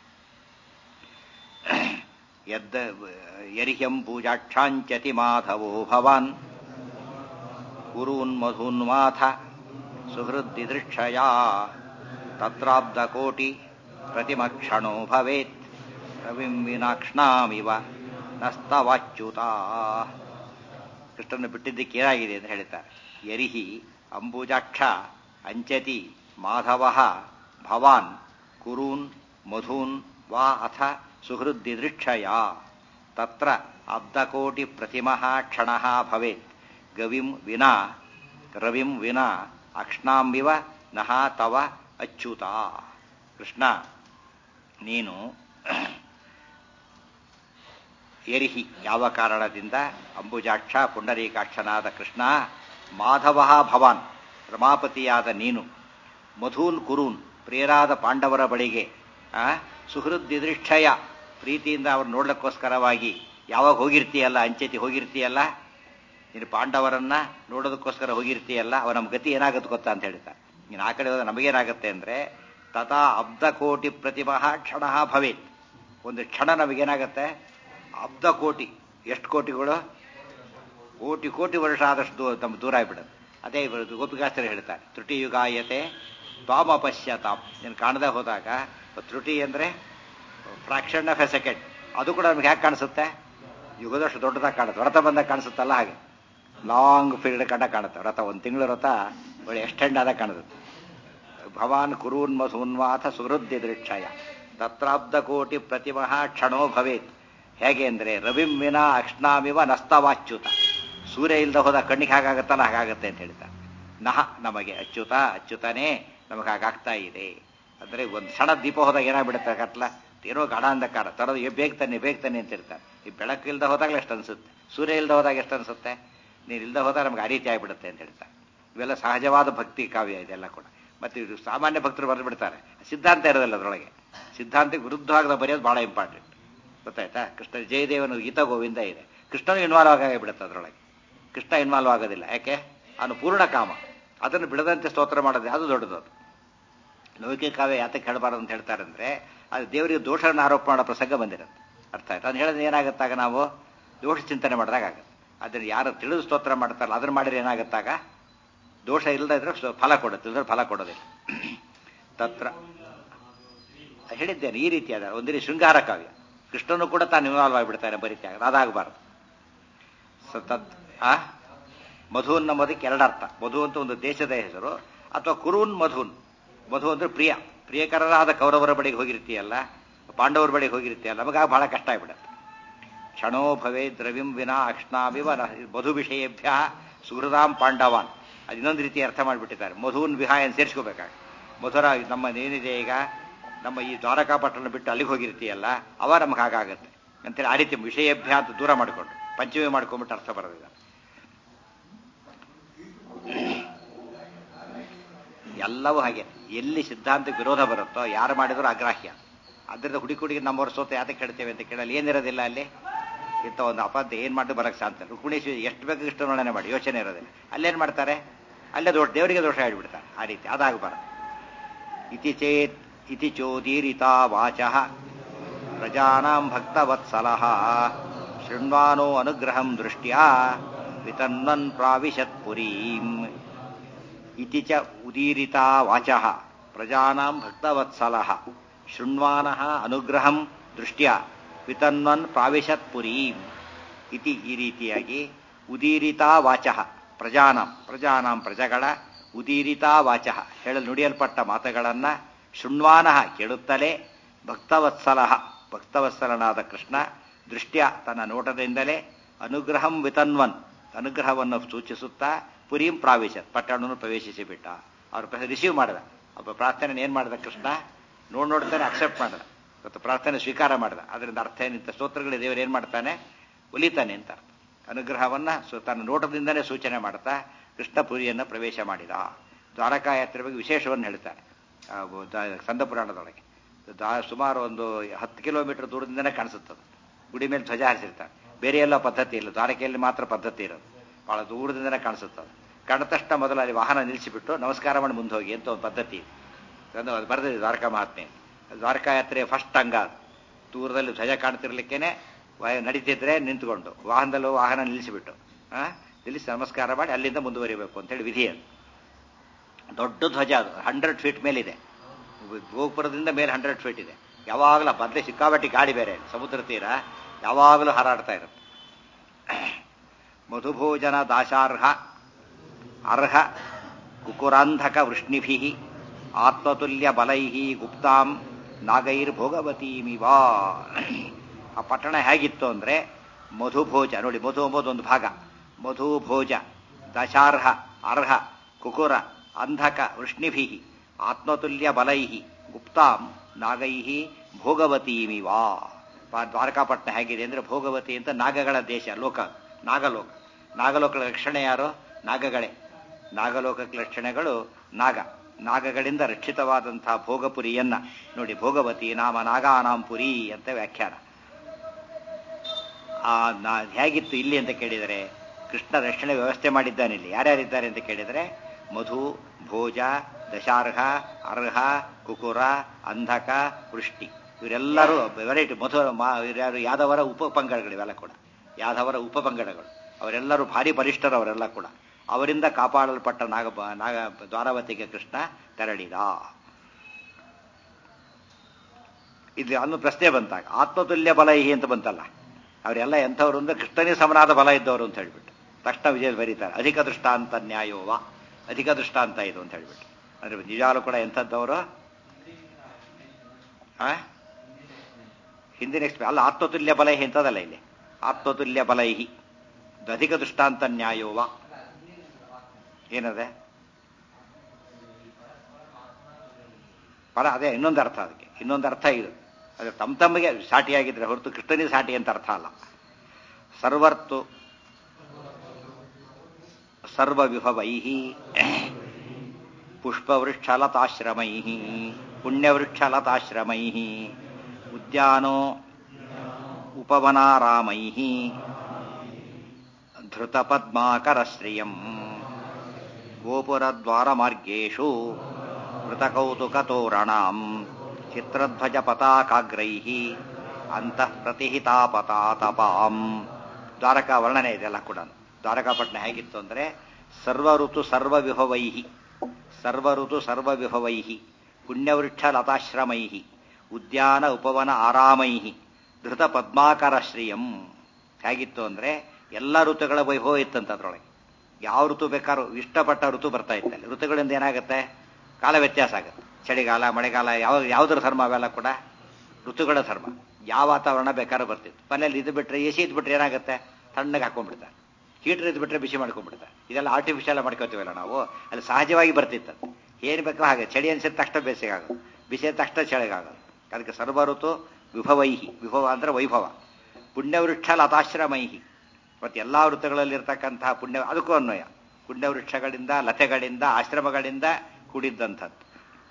ಯದ್ದ ಯರಿಹ್ಯಂ ಪೂಜಾಕ್ಷಾಂಚತಿ ಮಾಧವೋ ಭವಾನ್ ಕುರೂನ್ಮಧೂನ್ಮಾಥ ಸುಹೃದ್ದಿದೃಕ್ಷಯ ತತ್ರಾಬ್ಧಕೋಟಿ ಪ್ರತಿಮಕ್ಷಣೋ ಭವೇತ್ ರವಿಂ ವಿನಾಕ್ಷ್ಣಾಮಿವ ನಸ್ತವಾಚ್ಯುತಾ ಕೃಷ್ಣನ ಬಿಟ್ಟಿದ್ದಕ್ಕೆ ಏನಾಗಿದೆ ಅಂತ ಹೇಳ್ತಾರೆ ಯರಿಹಿ ಅಂಬುಜಾಕ್ಷ ಅಂಚತಿ ಮಾಧವ ಭವಾನ್ ಕುರೂನ್ ಮಧೂನ್ ವಾ ಅಥ ಸುಹೃದ್ದಿದೃಕ್ಷಯ ತತ್ರ ಅಬ್ಧಕೋಟಿ ಪ್ರತಿಮಃ ಕ್ಷಣ ಭವೇತ್ ಗವಿಂ ವಿನಾ ರವಿಂ ವಿನಾ ಅಕ್ಷ್ಣಾಂಬಿವ ನಹ ತವ ಅಚ್ಯುತ ಕೃಷ್ಣ ನೀನು ಎರಿಹಿ ಯಾವ ಕಾರಣದಿಂದ ಅಂಬುಜಾಕ್ಷ ಪುಂಡರೀಕಾಕ್ಷನಾದ ಕೃಷ್ಣ ಮಾಧವ ಭವಾನ್ ರಮಾಪತಿಯಾದ ನೀನು ಮಧೂನ್ ಕುರೂನ್ ಪ್ರಿಯರಾದ ಪಾಂಡವರ ಬಳಿಗೆ ಸುಹೃದ್ದಿದೃಕ್ಷಯ ಪ್ರೀತಿಯಿಂದ ಅವ್ರು ನೋಡ್ಲಿಕ್ಕೋಸ್ಕರವಾಗಿ ಯಾವಾಗ ಹೋಗಿರ್ತೀಯಲ್ಲ ಅಂಚೆತಿ ಹೋಗಿರ್ತೀಯಲ್ಲ ನೀನು ಪಾಂಡವರನ್ನ ನೋಡೋದಕ್ಕೋಸ್ಕರ ಹೋಗಿರ್ತೀಯಲ್ಲ ಅವ ನಮ್ಮ ಗತಿ ಏನಾಗುತ್ತೆ ಗೊತ್ತಾ ಅಂತ ಹೇಳ್ತಾ ನೀನು ಆ ಕಡೆ ಹೋದ ನಮಗೇನಾಗುತ್ತೆ ಅಂದ್ರೆ ತಥಾ ಅಬ್ಧ ಕೋಟಿ ಪ್ರತಿಮಾ ಕ್ಷಣ ಭವೇತ್ ಒಂದು ಕ್ಷಣ ನಮಗೇನಾಗತ್ತೆ ಅಬ್ಧ ಕೋಟಿ ಎಷ್ಟು ಕೋಟಿಗಳು ಕೋಟಿ ಕೋಟಿ ವರ್ಷ ಆದಷ್ಟು ನಮ್ಮ ದೂರ ಆಗ್ಬಿಡುತ್ತೆ ಅದೇ ಗೋಪಿಕಾಸ್ತ್ರ ಹೇಳ್ತಾರೆ ತ್ರುಟಿ ಯುಗಾಯತೆ ತ್ವಾಮ ಪಶ್ಯತಾಂ ನೀನು ಕಾಣದೆ ಹೋದಾಗ ತ್ರುಟಿ ಅಂದರೆ ಫ್ರಾಕ್ಷನ್ ಆಫ್ ಎ ಸೆಕೆಂಡ್ ಅದು ಕೂಡ ನಮ್ಗೆ ಯಾಕೆ ಕಾಣಿಸುತ್ತೆ ಯುಗದಷ್ಟು ದೊಡ್ಡದಾಗಿ ಕಾಣುತ್ತೆ ವ್ರತ ಬಂದಾಗ ಕಾಣಿಸುತ್ತಲ್ಲ ಹಾಗೆ ಲಾಂಗ್ ಪೀರಿಯಡ್ ಕಂಡ ಕಾಣುತ್ತೆ ವ್ರತ ಒಂದು ತಿಂಗಳ ವ್ರತ ಒಳ್ಳೆ ಎಕ್ಸ್ಟೆಂಡ್ ಆದಾಗ ಕಾಣುತ್ತೆ ಭವಾನ್ ಕುರೂನ್ ಮಸೂನ್ವಾಥ ಸುಹೃದ್ಯ ದೃಕ್ಷಯ ತತ್ರಾಬ್ಧ ಕೋಟಿ ಪ್ರತಿಮಃ ಕ್ಷಣೋ ಭವೇತ್ ಹೇಗೆ ಅಂದರೆ ರವಿಂ ವಿನ ಅಕ್ಷ್ಣಾಮಿವ ನಸ್ತವಾಚ್ಯುತ ಸೂರ್ಯ ಇಲ್ದ ಹೋದ ಕಣ್ಣಿಗೆ ಹಾಗಾಗತ್ತಲ್ಲ ಹಾಗಾಗತ್ತೆ ಅಂತ ಹೇಳ್ತಾರೆ ನಹ ನಮಗೆ ಅಚ್ಯುತ ಅಚ್ಯುತನೇ ನಮಗೆ ಹಾಗಾಗ್ತಾ ಇದೆ ಅಂದರೆ ಒಂದು ಸಣ್ಣ ದೀಪ ಹೋದಾಗ ಏನಾಗ್ಬಿಡುತ್ತೆ ಕತ್ಲ ಏನೋ ಗಾಢ ಅಂಧಕಾರ ತರೋದು ಬೇಗ ತಾನೆ ಬೇಗ ತಾನೆ ಅಂತ ಹೇಳ್ತಾರೆ ಈ ಬೆಳಕು ಇಲ್ದ ಹೋದಾಗಲೇ ಎಷ್ಟು ಅನ್ಸುತ್ತೆ ಸೂರ್ಯ ಇಲ್ದ ಹೋದಾಗ ಎಷ್ಟು ಅನ್ಸುತ್ತೆ ನೀನು ಇಲ್ದ ಹೋದಾಗ ನಮ್ಗೆ ಆ ರೀತಿ ಆಗಿಬಿಡುತ್ತೆ ಅಂತ ಹೇಳ್ತಾರೆ ಇವೆಲ್ಲ ಸಹಜವಾದ ಭಕ್ತಿ ಕಾವ್ಯ ಇದೆಲ್ಲ ಕೂಡ ಮತ್ತೆ ಇದು ಸಾಮಾನ್ಯ ಭಕ್ತರು ಬರೆದು ಬಿಡ್ತಾರೆ ಸಿದ್ಧಾಂತ ಇರೋದಿಲ್ಲ ಅದರೊಳಗೆ ಸಿದ್ಧಾಂತಕ್ಕೆ ವಿರುದ್ಧವಾಗದ ಬರೆಯೋದು ಬಹಳ ಇಂಪಾರ್ಟೆಂಟ್ ಗೊತ್ತಾಯ್ತಾ ಕೃಷ್ಣ ಜಯದೇವನು ಗೀತ ಗೋವಿಂದ ಇದೆ ಕೃಷ್ಣನು ಇನ್ವಾಲ್ವ್ ಆಗಿಬಿಡುತ್ತೆ ಅದರೊಳಗೆ ಕೃಷ್ಣ ಇನ್ವಾಲ್ವ್ ಆಗೋದಿಲ್ಲ ಯಾಕೆ ಅವನು ಪೂರ್ಣ ಕಾಮ ಅದನ್ನು ಬಿಡದಂತೆ ಸ್ತೋತ್ರ ಮಾಡೋದು ಅದು ದೊಡ್ಡದು ಅದು ಲೌಕಿಕ ಕಾವ್ಯ ಯಾತಕ್ಕೆ ಹೇಳಬಾರದು ಅಂತ ಹೇಳ್ತಾರೆ ಅಂದ್ರೆ ಅದು ದೇವರಿಗೆ ದೋಷವನ್ನು ಆರೋಪ ಮಾಡೋ ಪ್ರಸಂಗ ಬಂದಿರುತ್ತೆ ಅರ್ಥ ಆಯ್ತು ಅದನ್ನ ಹೇಳಿದ್ರೆ ಏನಾಗುತ್ತಾಗ ನಾವು ದೋಷ ಚಿಂತನೆ ಮಾಡಿದಾಗ ಆಗುತ್ತೆ ಅದನ್ನು ಯಾರು ತಿಳಿದು ಸ್ತೋತ್ರ ಮಾಡ್ತಾರಲ್ಲ ಅದನ್ನು ಮಾಡಿದ್ರೆ ಏನಾಗುತ್ತಾಗ ದೋಷ ಇಲ್ಲದ ಇದ್ರೆ ಫಲ ಕೊಡುತ್ತೆ ಇಲ್ಲದ್ರೆ ಫಲ ಕೊಡೋದಿಲ್ಲ ತತ್ರ ಹೇಳಿದ್ದೇನೆ ಈ ರೀತಿ ಅದ ಒಂದಿನ ಶೃಂಗಾರ ಕಾವ್ಯ ಕೃಷ್ಣನು ಕೂಡ ತಾನು ಇನ್ವಾಲ್ವ್ ಆಗಿಬಿಡ್ತಾನೆ ಬರೀತಿ ಅದಾಗಬಾರದು ತತ್ ಆ ಮಧುನ್ ಎಂಬುದಕ್ಕೆ ಎರಡರ್ಥ ಮಧು ಅಂತ ಒಂದು ದೇಶದ ಹೆಸರು ಅಥವಾ ಕುರೂನ್ ಮಧುನ್ ಮಧು ಅಂದ್ರೆ ಪ್ರಿಯ ಪ್ರಿಯಕರರಾದ ಕೌರವರ ಬಳಿಗೆ ಹೋಗಿರ್ತೀಯಲ್ಲ ಪಾಂಡವರ ಬಳಿಗೆ ಹೋಗಿರ್ತೀಯಲ್ಲ ನಮಗಾಗ ಬಹಳ ಕಷ್ಟ ಆಗ್ಬಿಡುತ್ತೆ ಕ್ಷಣೋ ಭವೇ ದ್ರವಿಂ ವಿನಾ ಅಕ್ಷ್ಣಾವಿವ ಮಧು ವಿಷಯೇಭ್ಯ ಸುಹೃದಾಂ ಪಾಂಡವಾನ್ ಅದು ಇನ್ನೊಂದು ರೀತಿ ಅರ್ಥ ಮಾಡಿಬಿಟ್ಟಿದ್ದಾರೆ ಮಧುವನ್ ವಿಹಾಯನ್ ಸೇರಿಸ್ಕೋಬೇಕಾಗ ಮಧುರ ನಮ್ಮ ಏನಿದೆ ಈಗ ನಮ್ಮ ಈ ದ್ವಾರಕಾಪಟ್ಟಣ ಬಿಟ್ಟು ಅಲ್ಲಿಗೆ ಹೋಗಿರ್ತೀಯಲ್ಲ ಅವ ನಮ್ಗೆ ಹಾಗಾಗತ್ತೆ ಅಂತೇಳಿ ಆ ರೀತಿ ವಿಷಯಭ್ಯ ಅಂತ ದೂರ ಮಾಡಿಕೊಂಡು ಪಂಚಮಿ ಮಾಡ್ಕೊಂಡ್ಬಿಟ್ಟು ಅರ್ಥ ಬರೋದಿಲ್ಲ ಎಲ್ಲವೂ ಹಾಗೆ ಎಲ್ಲಿ ಸಿದ್ಧಾಂತಕ್ಕೆ ವಿರೋಧ ಬರುತ್ತೋ ಯಾರು ಮಾಡಿದ್ರು ಅಗ್ರಾಹ್ಯ ಅದರಿಂದ ಹುಡುಗಿ ಹುಡುಗಿ ನಮ್ಮವ್ರ ಸೋತ ಯಾತಕ್ಕೆ ಕೇಳ್ತೇವೆ ಅಂತ ಕೇಳಲ್ಲ ಏನಿರೋದಿಲ್ಲ ಅಲ್ಲಿ ಇಂಥ ಒಂದು ಅಪರಾಧ ಏನು ಮಾಡಿ ಬರಕ್ಕೆ ಸಾಧ್ಯ ರುಕ್ಮಿಣೇಶ್ವರಿ ಎಷ್ಟು ಬೇಕು ಇಷ್ಟು ವರ್ಣನೆ ಮಾಡಿ ಯೋಚನೆ ಇರೋದಿಲ್ಲ ಅಲ್ಲೇನು ಮಾಡ್ತಾರೆ ಅಲ್ಲೇ ದೋಷ ದೇವರಿಗೆ ದೋಷ ಹೇಳ್ಬಿಡ್ತಾರೆ ಆ ರೀತಿ ಅದಾಗಬಾರದು ಇತಿ ಚೇತ್ ಇತಿ ಚೋದೀರಿತ ವಾಚ ಪ್ರಜಾನಾಂ ಭಕ್ತವತ್ಸಲಃ ಶೃಣ್ವಾನೋ ಅನುಗ್ರಹಂ ದೃಷ್ಟ್ಯಾ ವಿತನ್ವನ್ ಪ್ರಾವಿಶತ್ ಪುರೀಂ ಇತಿ ಚ ಉದೀರಿತ ವಾಚ ಪ್ರಜಾನಾಂ ಭಕ್ತವತ್ಸಲಃ ಶೃಣ್ವಾನಃ ಅನುಗ್ರಹಂ ದೃಷ್ಟ್ಯಾ ವಿತನ್ವನ್ ಪ್ರಾವಿಶತ್ ಪುರೀಂ ಇತಿ ಈ ರೀತಿಯಾಗಿ ಉದೀರಿತ ವಾಚ ಪ್ರಜಾನಾಂ ಪ್ರಜಾನಾಂ ಪ್ರಜಗಳ ಉದೀರಿತ ವಾಚ ಹೇಳಲು ನುಡಿಯಲ್ಪಟ್ಟ ಮಾತುಗಳನ್ನ ಶೃಣ್ವಾನಃ ಕೇಳುತ್ತಲೇ ಭಕ್ತವತ್ಸಲಃ ಭಕ್ತವತ್ಸಲನಾದ ಕೃಷ್ಣ ದೃಷ್ಟ್ಯ ತನ್ನ ನೋಟದಿಂದಲೇ ಅನುಗ್ರಹಂ ವಿತನ್ವನ್ ಅನುಗ್ರಹವನ್ನು ಸೂಚಿಸುತ್ತಾ ಪುರೀಂ ಪ್ರಾವೇಶ ಪಟ್ಟಣವನ್ನು ಪ್ರವೇಶಿಸಿ ಬಿಟ್ಟ ಅವ್ರ ರಿಸೀವ್ ಮಾಡಿದ ಒಬ್ಬ ಪ್ರಾರ್ಥನೆ ಏನು ಮಾಡಿದ ಕೃಷ್ಣ ನೋಡ್ ನೋಡ್ತಾನೆ ಅಕ್ಸೆಪ್ಟ್ ಮಾಡಿದ ಇವತ್ತು ಪ್ರಾರ್ಥನೆ ಸ್ವೀಕಾರ ಮಾಡಿದ ಅದರಿಂದ ಅರ್ಥ ಏನಿಂತ ಸ್ತೋತ್ರಗಳು ದೇವರು ಏನು ಮಾಡ್ತಾನೆ ಒಲಿತಾನೆ ಅಂತ ಅರ್ಥ ಅನುಗ್ರಹವನ್ನ ತನ್ನ ನೋಟದಿಂದಲೇ ಸೂಚನೆ ಮಾಡ್ತಾ ಕೃಷ್ಣಪುರಿಯನ್ನು ಪ್ರವೇಶ ಮಾಡಿದ ದ್ವಾರಕಾ ಯಾತ್ರೆ ಬಗ್ಗೆ ವಿಶೇಷವನ್ನು ಹೇಳ್ತಾರೆ ಸಂದ ಪುರಾಣದೊಳಗೆ ಸುಮಾರು ಒಂದು ಹತ್ತು ಕಿಲೋಮೀಟರ್ ದೂರದಿಂದನೇ ಕಾಣಿಸುತ್ತದೆ ಗುಡಿ ಮೇಲೆ ಧ್ವಜ ಹಾರಿಸಿರ್ತಾರೆ ಬೇರೆ ಎಲ್ಲ ಪದ್ಧತಿ ಇಲ್ಲ ದ್ವಾರಕೆಯಲ್ಲಿ ಮಾತ್ರ ಪದ್ಧತಿ ಇರೋದು ಬಹಳ ದೂರದಿಂದನೇ ಕಾಣಿಸುತ್ತದೆ ಕಂಡ ತಕ್ಷಣ ಮೊದಲು ಅಲ್ಲಿ ವಾಹನ ನಿಲ್ಲಿಸಿಬಿಟ್ಟು ನಮಸ್ಕಾರ ಮಾಡಿ ಮುಂದೆ ಹೋಗಿ ಅಂತ ಒಂದು ಪದ್ಧತಿ ಇದೆ ಅದು ಬರೆದಿದೆ ದ್ವಾರಕಾ ಮಹಾತ್ಮೆ ದ್ವಾರಕಾ ಯಾತ್ರೆ ಫಸ್ಟ್ ಅಂಗ ದೂರದಲ್ಲಿ ಧ್ವಜ ಕಾಣ್ತಿರ್ಲಿಕ್ಕೇನೆ ನಡೀತಿದ್ರೆ ನಿಂತ್ಕೊಂಡು ವಾಹನದಲ್ಲೂ ವಾಹನ ನಿಲ್ಲಿಸಿಬಿಟ್ಟು ಆ ನಿಲ್ಲಿಸಿ ನಮಸ್ಕಾರ ಮಾಡಿ ಅಲ್ಲಿಂದ ಮುಂದುವರಿಬೇಕು ಅಂತೇಳಿ ವಿಧಿ ಅದು ದೊಡ್ಡ ಧ್ವಜ ಅದು ಹಂಡ್ರೆಡ್ ಫೀಟ್ ಮೇಲಿದೆ ಗೋಪುರದಿಂದ ಮೇಲೆ ಹಂಡ್ರೆಡ್ ಫೀಟ್ ಇದೆ ಯಾವಾಗಲೂ ಬದಲೇ ಸಿಕ್ಕಾಬಟ್ಟಿ ಗಾಡಿ ಬೇರೆ ಸಮುದ್ರ ತೀರ ಯಾವಾಗಲೂ ಹಾರಾಡ್ತಾ ಇರುತ್ತೆ ಮಧುಭೋಜನ ದಾಶಾರ್ಹ ಅರ್ಹ ಕುಕುರಾಂಧಕ ವೃಷ್ಣಿಭಿ ಆತ್ಮತುಲ್ಯ ಬಲೈ ಗುಪ್ತಾಂ ನಾಗೈರ್ ಭೋಗವತೀಮಿವಾ ಆ ಪಟ್ಟಣ ಹೇಗಿತ್ತು ಅಂದ್ರೆ ಮಧುಭೋಜ ನೋಡಿ ಮಧು ಎಂಬುದು ಒಂದು ಭಾಗ ಮಧುಭೋಜ ದಶಾರ್ಹ ಅರ್ಹ ಕುಕುರ ಅಂಧಕ ವೃಷ್ಣಿಭಿ ಆತ್ಮತುಲ್ಯ ಬಲೈ ಗುಪ್ತಾಂ ನಾಗೈ ಭೋಗವತೀಮಿವಾ ದ್ವಾರಕಾಪಟ್ಟಣ ಹೇಗಿದೆ ಅಂದ್ರೆ ಭೋಗವತಿ ಅಂತ ನಾಗಗಳ ದೇಶ ಲೋಕ ನಾಗಲೋಕ ನಾಗಲೋಕಗಳ ರಕ್ಷಣೆ ಯಾರು ನಾಗಗಳೇ ನಾಗಲೋಕಕ್ಕೆ ಲಕ್ಷಣೆಗಳು ನಾಗ ನಾಗಗಳಿಂದ ರಕ್ಷಿತವಾದಂತಹ ಭೋಗಪುರಿಯನ್ನ ನೋಡಿ ಭೋಗವತಿ ನಾಮ ನಾಗಾನಾಂ ಪುರಿ ಅಂತ ವ್ಯಾಖ್ಯಾನ ಆ ಹೇಗಿತ್ತು ಇಲ್ಲಿ ಅಂತ ಕೇಳಿದರೆ ಕೃಷ್ಣ ರಕ್ಷಣೆ ವ್ಯವಸ್ಥೆ ಮಾಡಿದ್ದಾನೆ ಇಲ್ಲಿ ಯಾರ್ಯಾರಿದ್ದಾರೆ ಅಂತ ಕೇಳಿದರೆ ಮಧು ಭೋಜ ದಶಾರ್ಹ ಅರ್ಹ ಕುಕುರ ಅಂಧಕ ವೃಷ್ಟಿ ಇವರೆಲ್ಲರೂ ವೆರೈಟಿ ಮಧು ಯಾರು ಯಾದವರ ಉಪಪಂಗಡಗಳು ಇವೆಲ್ಲ ಕೂಡ ಯಾದವರ ಉಪಪಂಗಡಗಳು ಅವರೆಲ್ಲರೂ ಭಾರಿ ಬಲಿಷ್ಠರು ಅವರೆಲ್ಲ ಕೂಡ ಅವರಿಂದ ಕಾಪಾಡಲ್ಪಟ್ಟ ನಾಗ ನಾಗ ದ್ವಾರಾವತಿಗೆ ಕೃಷ್ಣ ತೆರಳಿದ ಇದು ಅನ್ನು ಪ್ರಶ್ನೆ ಬಂತಾಗ ಆತ್ಮತುಲ್ಯ ಬಲ ಇಹಿ ಅಂತ ಬಂತಲ್ಲ ಅವರೆಲ್ಲ ಎಂಥವ್ರು ಅಂದ್ರೆ ಕೃಷ್ಣನೇ ಸಮನಾದ ಬಲ ಇದ್ದವರು ಅಂತ ಹೇಳ್ಬಿಟ್ಟು ತಕ್ಷಣ ವಿಜಯ ಬರೀತಾರೆ ಅಧಿಕ ದೃಷ್ಟಾಂತ ನ್ಯಾಯೋವ ಅಧಿಕ ದೃಷ್ಟಾಂತ ಇದು ಅಂತ ಹೇಳ್ಬಿಟ್ಟು ಅಂದ್ರೆ ನಿಜಾಲು ಕೂಡ ಎಂಥದ್ದವರು ಹಿಂದಿನ ಎಕ್ಸ್ಪೆ ಅಲ್ಲ ಆತ್ಮತುಲ್ಯ ಬಲ ಇಂಥದಲ್ಲ ಇಲ್ಲಿ ಆತ್ಮತುಲ್ಯ ಬಲೈಹಿ ಅಧಿಕ ದೃಷ್ಟಾಂತ ನ್ಯಾಯೋವ ಏನದೆ ಪರ ಅದೇ ಇನ್ನೊಂದು ಅರ್ಥ ಅದಕ್ಕೆ ಇನ್ನೊಂದು ಅರ್ಥ ಇದು ಅದೇ ತಮ್ಮ ತಮ್ಮಗೆ ಸಾಟಿಯಾಗಿದ್ರೆ ಹೊರತು ಕೃಷ್ಣನಿಗೆ ಸಾಟಿ ಅಂತ ಅರ್ಥ ಅಲ್ಲ ಸರ್ವರ್ತು ಸರ್ವವಿಭವೈ ಪುಷ್ಪವೃಕ್ಷಲತಾಶ್ರಮೈ ಪುಣ್ಯವೃಕ್ಷಲತಾಶ್ರಮೈ ಉದ್ಯಾನೋ ಉಪವನಾರಾಮೈ ಧೃತಪದ್ಮಾಕರಶ್ರಿಯಂ ಗೋಪುರದ್ವಾರಮಾರ್ಗೇಷು ಮೃತಕೌತುಕತೋರಣಾಂ ಚಿತ್ರಧ್ವಜ ಪತಾಕಾಗ್ರೈ ಅಂತಃ ಪ್ರತಿಹಿತಾಪತಾತಪಾಂ ದ್ವಾರಕಾ ವರ್ಣನೆ ಇದೆಲ್ಲ ಕೂಡ ದ್ವಾರಕಾಪಟ್ಟಣ ಹೇಗಿತ್ತು ಅಂದ್ರೆ ಸರ್ವ ಋತು ಸರ್ವ ವಿಭವೈ ಸರ್ವ ಋತು ಸರ್ವ ವಿಭವೈ ಪುಣ್ಯವೃಕ್ಷ ಲತಾಶ್ರಮೈ ಉದ್ಯಾನ ಉಪವನ ಆರಾಮೈ ಧೃತ ಪದ್ಮಾಕರ ಶ್ರೀಯಂ ಹೇಗಿತ್ತು ಅಂದ್ರೆ ಎಲ್ಲ ಋತುಗಳ ವೈಭವ ಇತ್ತಂತ ಅದ್ರೊಳಗೆ ಯಾವ ಋತು ಬೇಕಾದ್ರೂ ಇಷ್ಟಪಟ್ಟ ಋತು ಬರ್ತಾ ಇತ್ತಲ್ಲಿ ಋತುಗಳಿಂದ ಏನಾಗುತ್ತೆ ಕಾಲ ವ್ಯತ್ಯಾಸ ಆಗುತ್ತೆ ಚಳಿಗಾಲ ಮಳೆಗಾಲ ಯಾವ ಯಾವುದರ ಧರ್ಮ ಅವೆಲ್ಲ ಕೂಡ ಋತುಗಳ ಧರ್ಮ ಯಾವ ವಾತಾವರಣ ಬೇಕಾದ್ರೂ ಬರ್ತಿತ್ತು ಮನೇಲಿ ಇದು ಬಿಟ್ರೆ ಎ ಸಿ ಇದು ಬಿಟ್ರೆ ಏನಾಗುತ್ತೆ ತಣ್ಣಗೆ ಹಾಕೊಂಡ್ಬಿಡ್ತಾರೆ ಹೀಟರ್ ಇದ್ದು ಬಿಟ್ರೆ ಬಿಸಿ ಮಾಡ್ಕೊಂಡ್ಬಿಡ್ತಾರೆ ಇದೆಲ್ಲ ಆರ್ಟಿಫಿಷಿಯಲ್ ಮಾಡ್ಕೋತೀವಲ್ಲ ನಾವು ಅಲ್ಲಿ ಸಹಜವಾಗಿ ಬರ್ತಿತ್ತು ಏನು ಬೇಕೋ ಹಾಗೆ ಚಳಿ ಅನ್ಸಿದ ತಕ್ಷಣ ಬೇಸಿಗೆಯಾಗೋದು ಬಿಸಿ ಆದ ತಕ್ಷಣ ಚಳಿಗಾಗೋದು ಅದಕ್ಕೆ ಸರ್ವ ಋತು ವಿಭವೈಹಿ ವಿಭವ ಅಂದ್ರೆ ವೈಭವ ಪುಣ್ಯವೃಕ್ಷ ಲತಾಶ್ರಮೈಹಿ ಮತ್ತು ಎಲ್ಲ ಋತುಗಳಲ್ಲಿರ್ತಕ್ಕಂತಹ ಪುಣ್ಯ ಅದಕ್ಕೂ ಅನ್ವಯ ಪುಣ್ಯವೃಕ್ಷಗಳಿಂದ ಲತೆಗಳಿಂದ ಆಶ್ರಮಗಳಿಂದ ಕೂಡಿದ್ದಂಥದ್ದು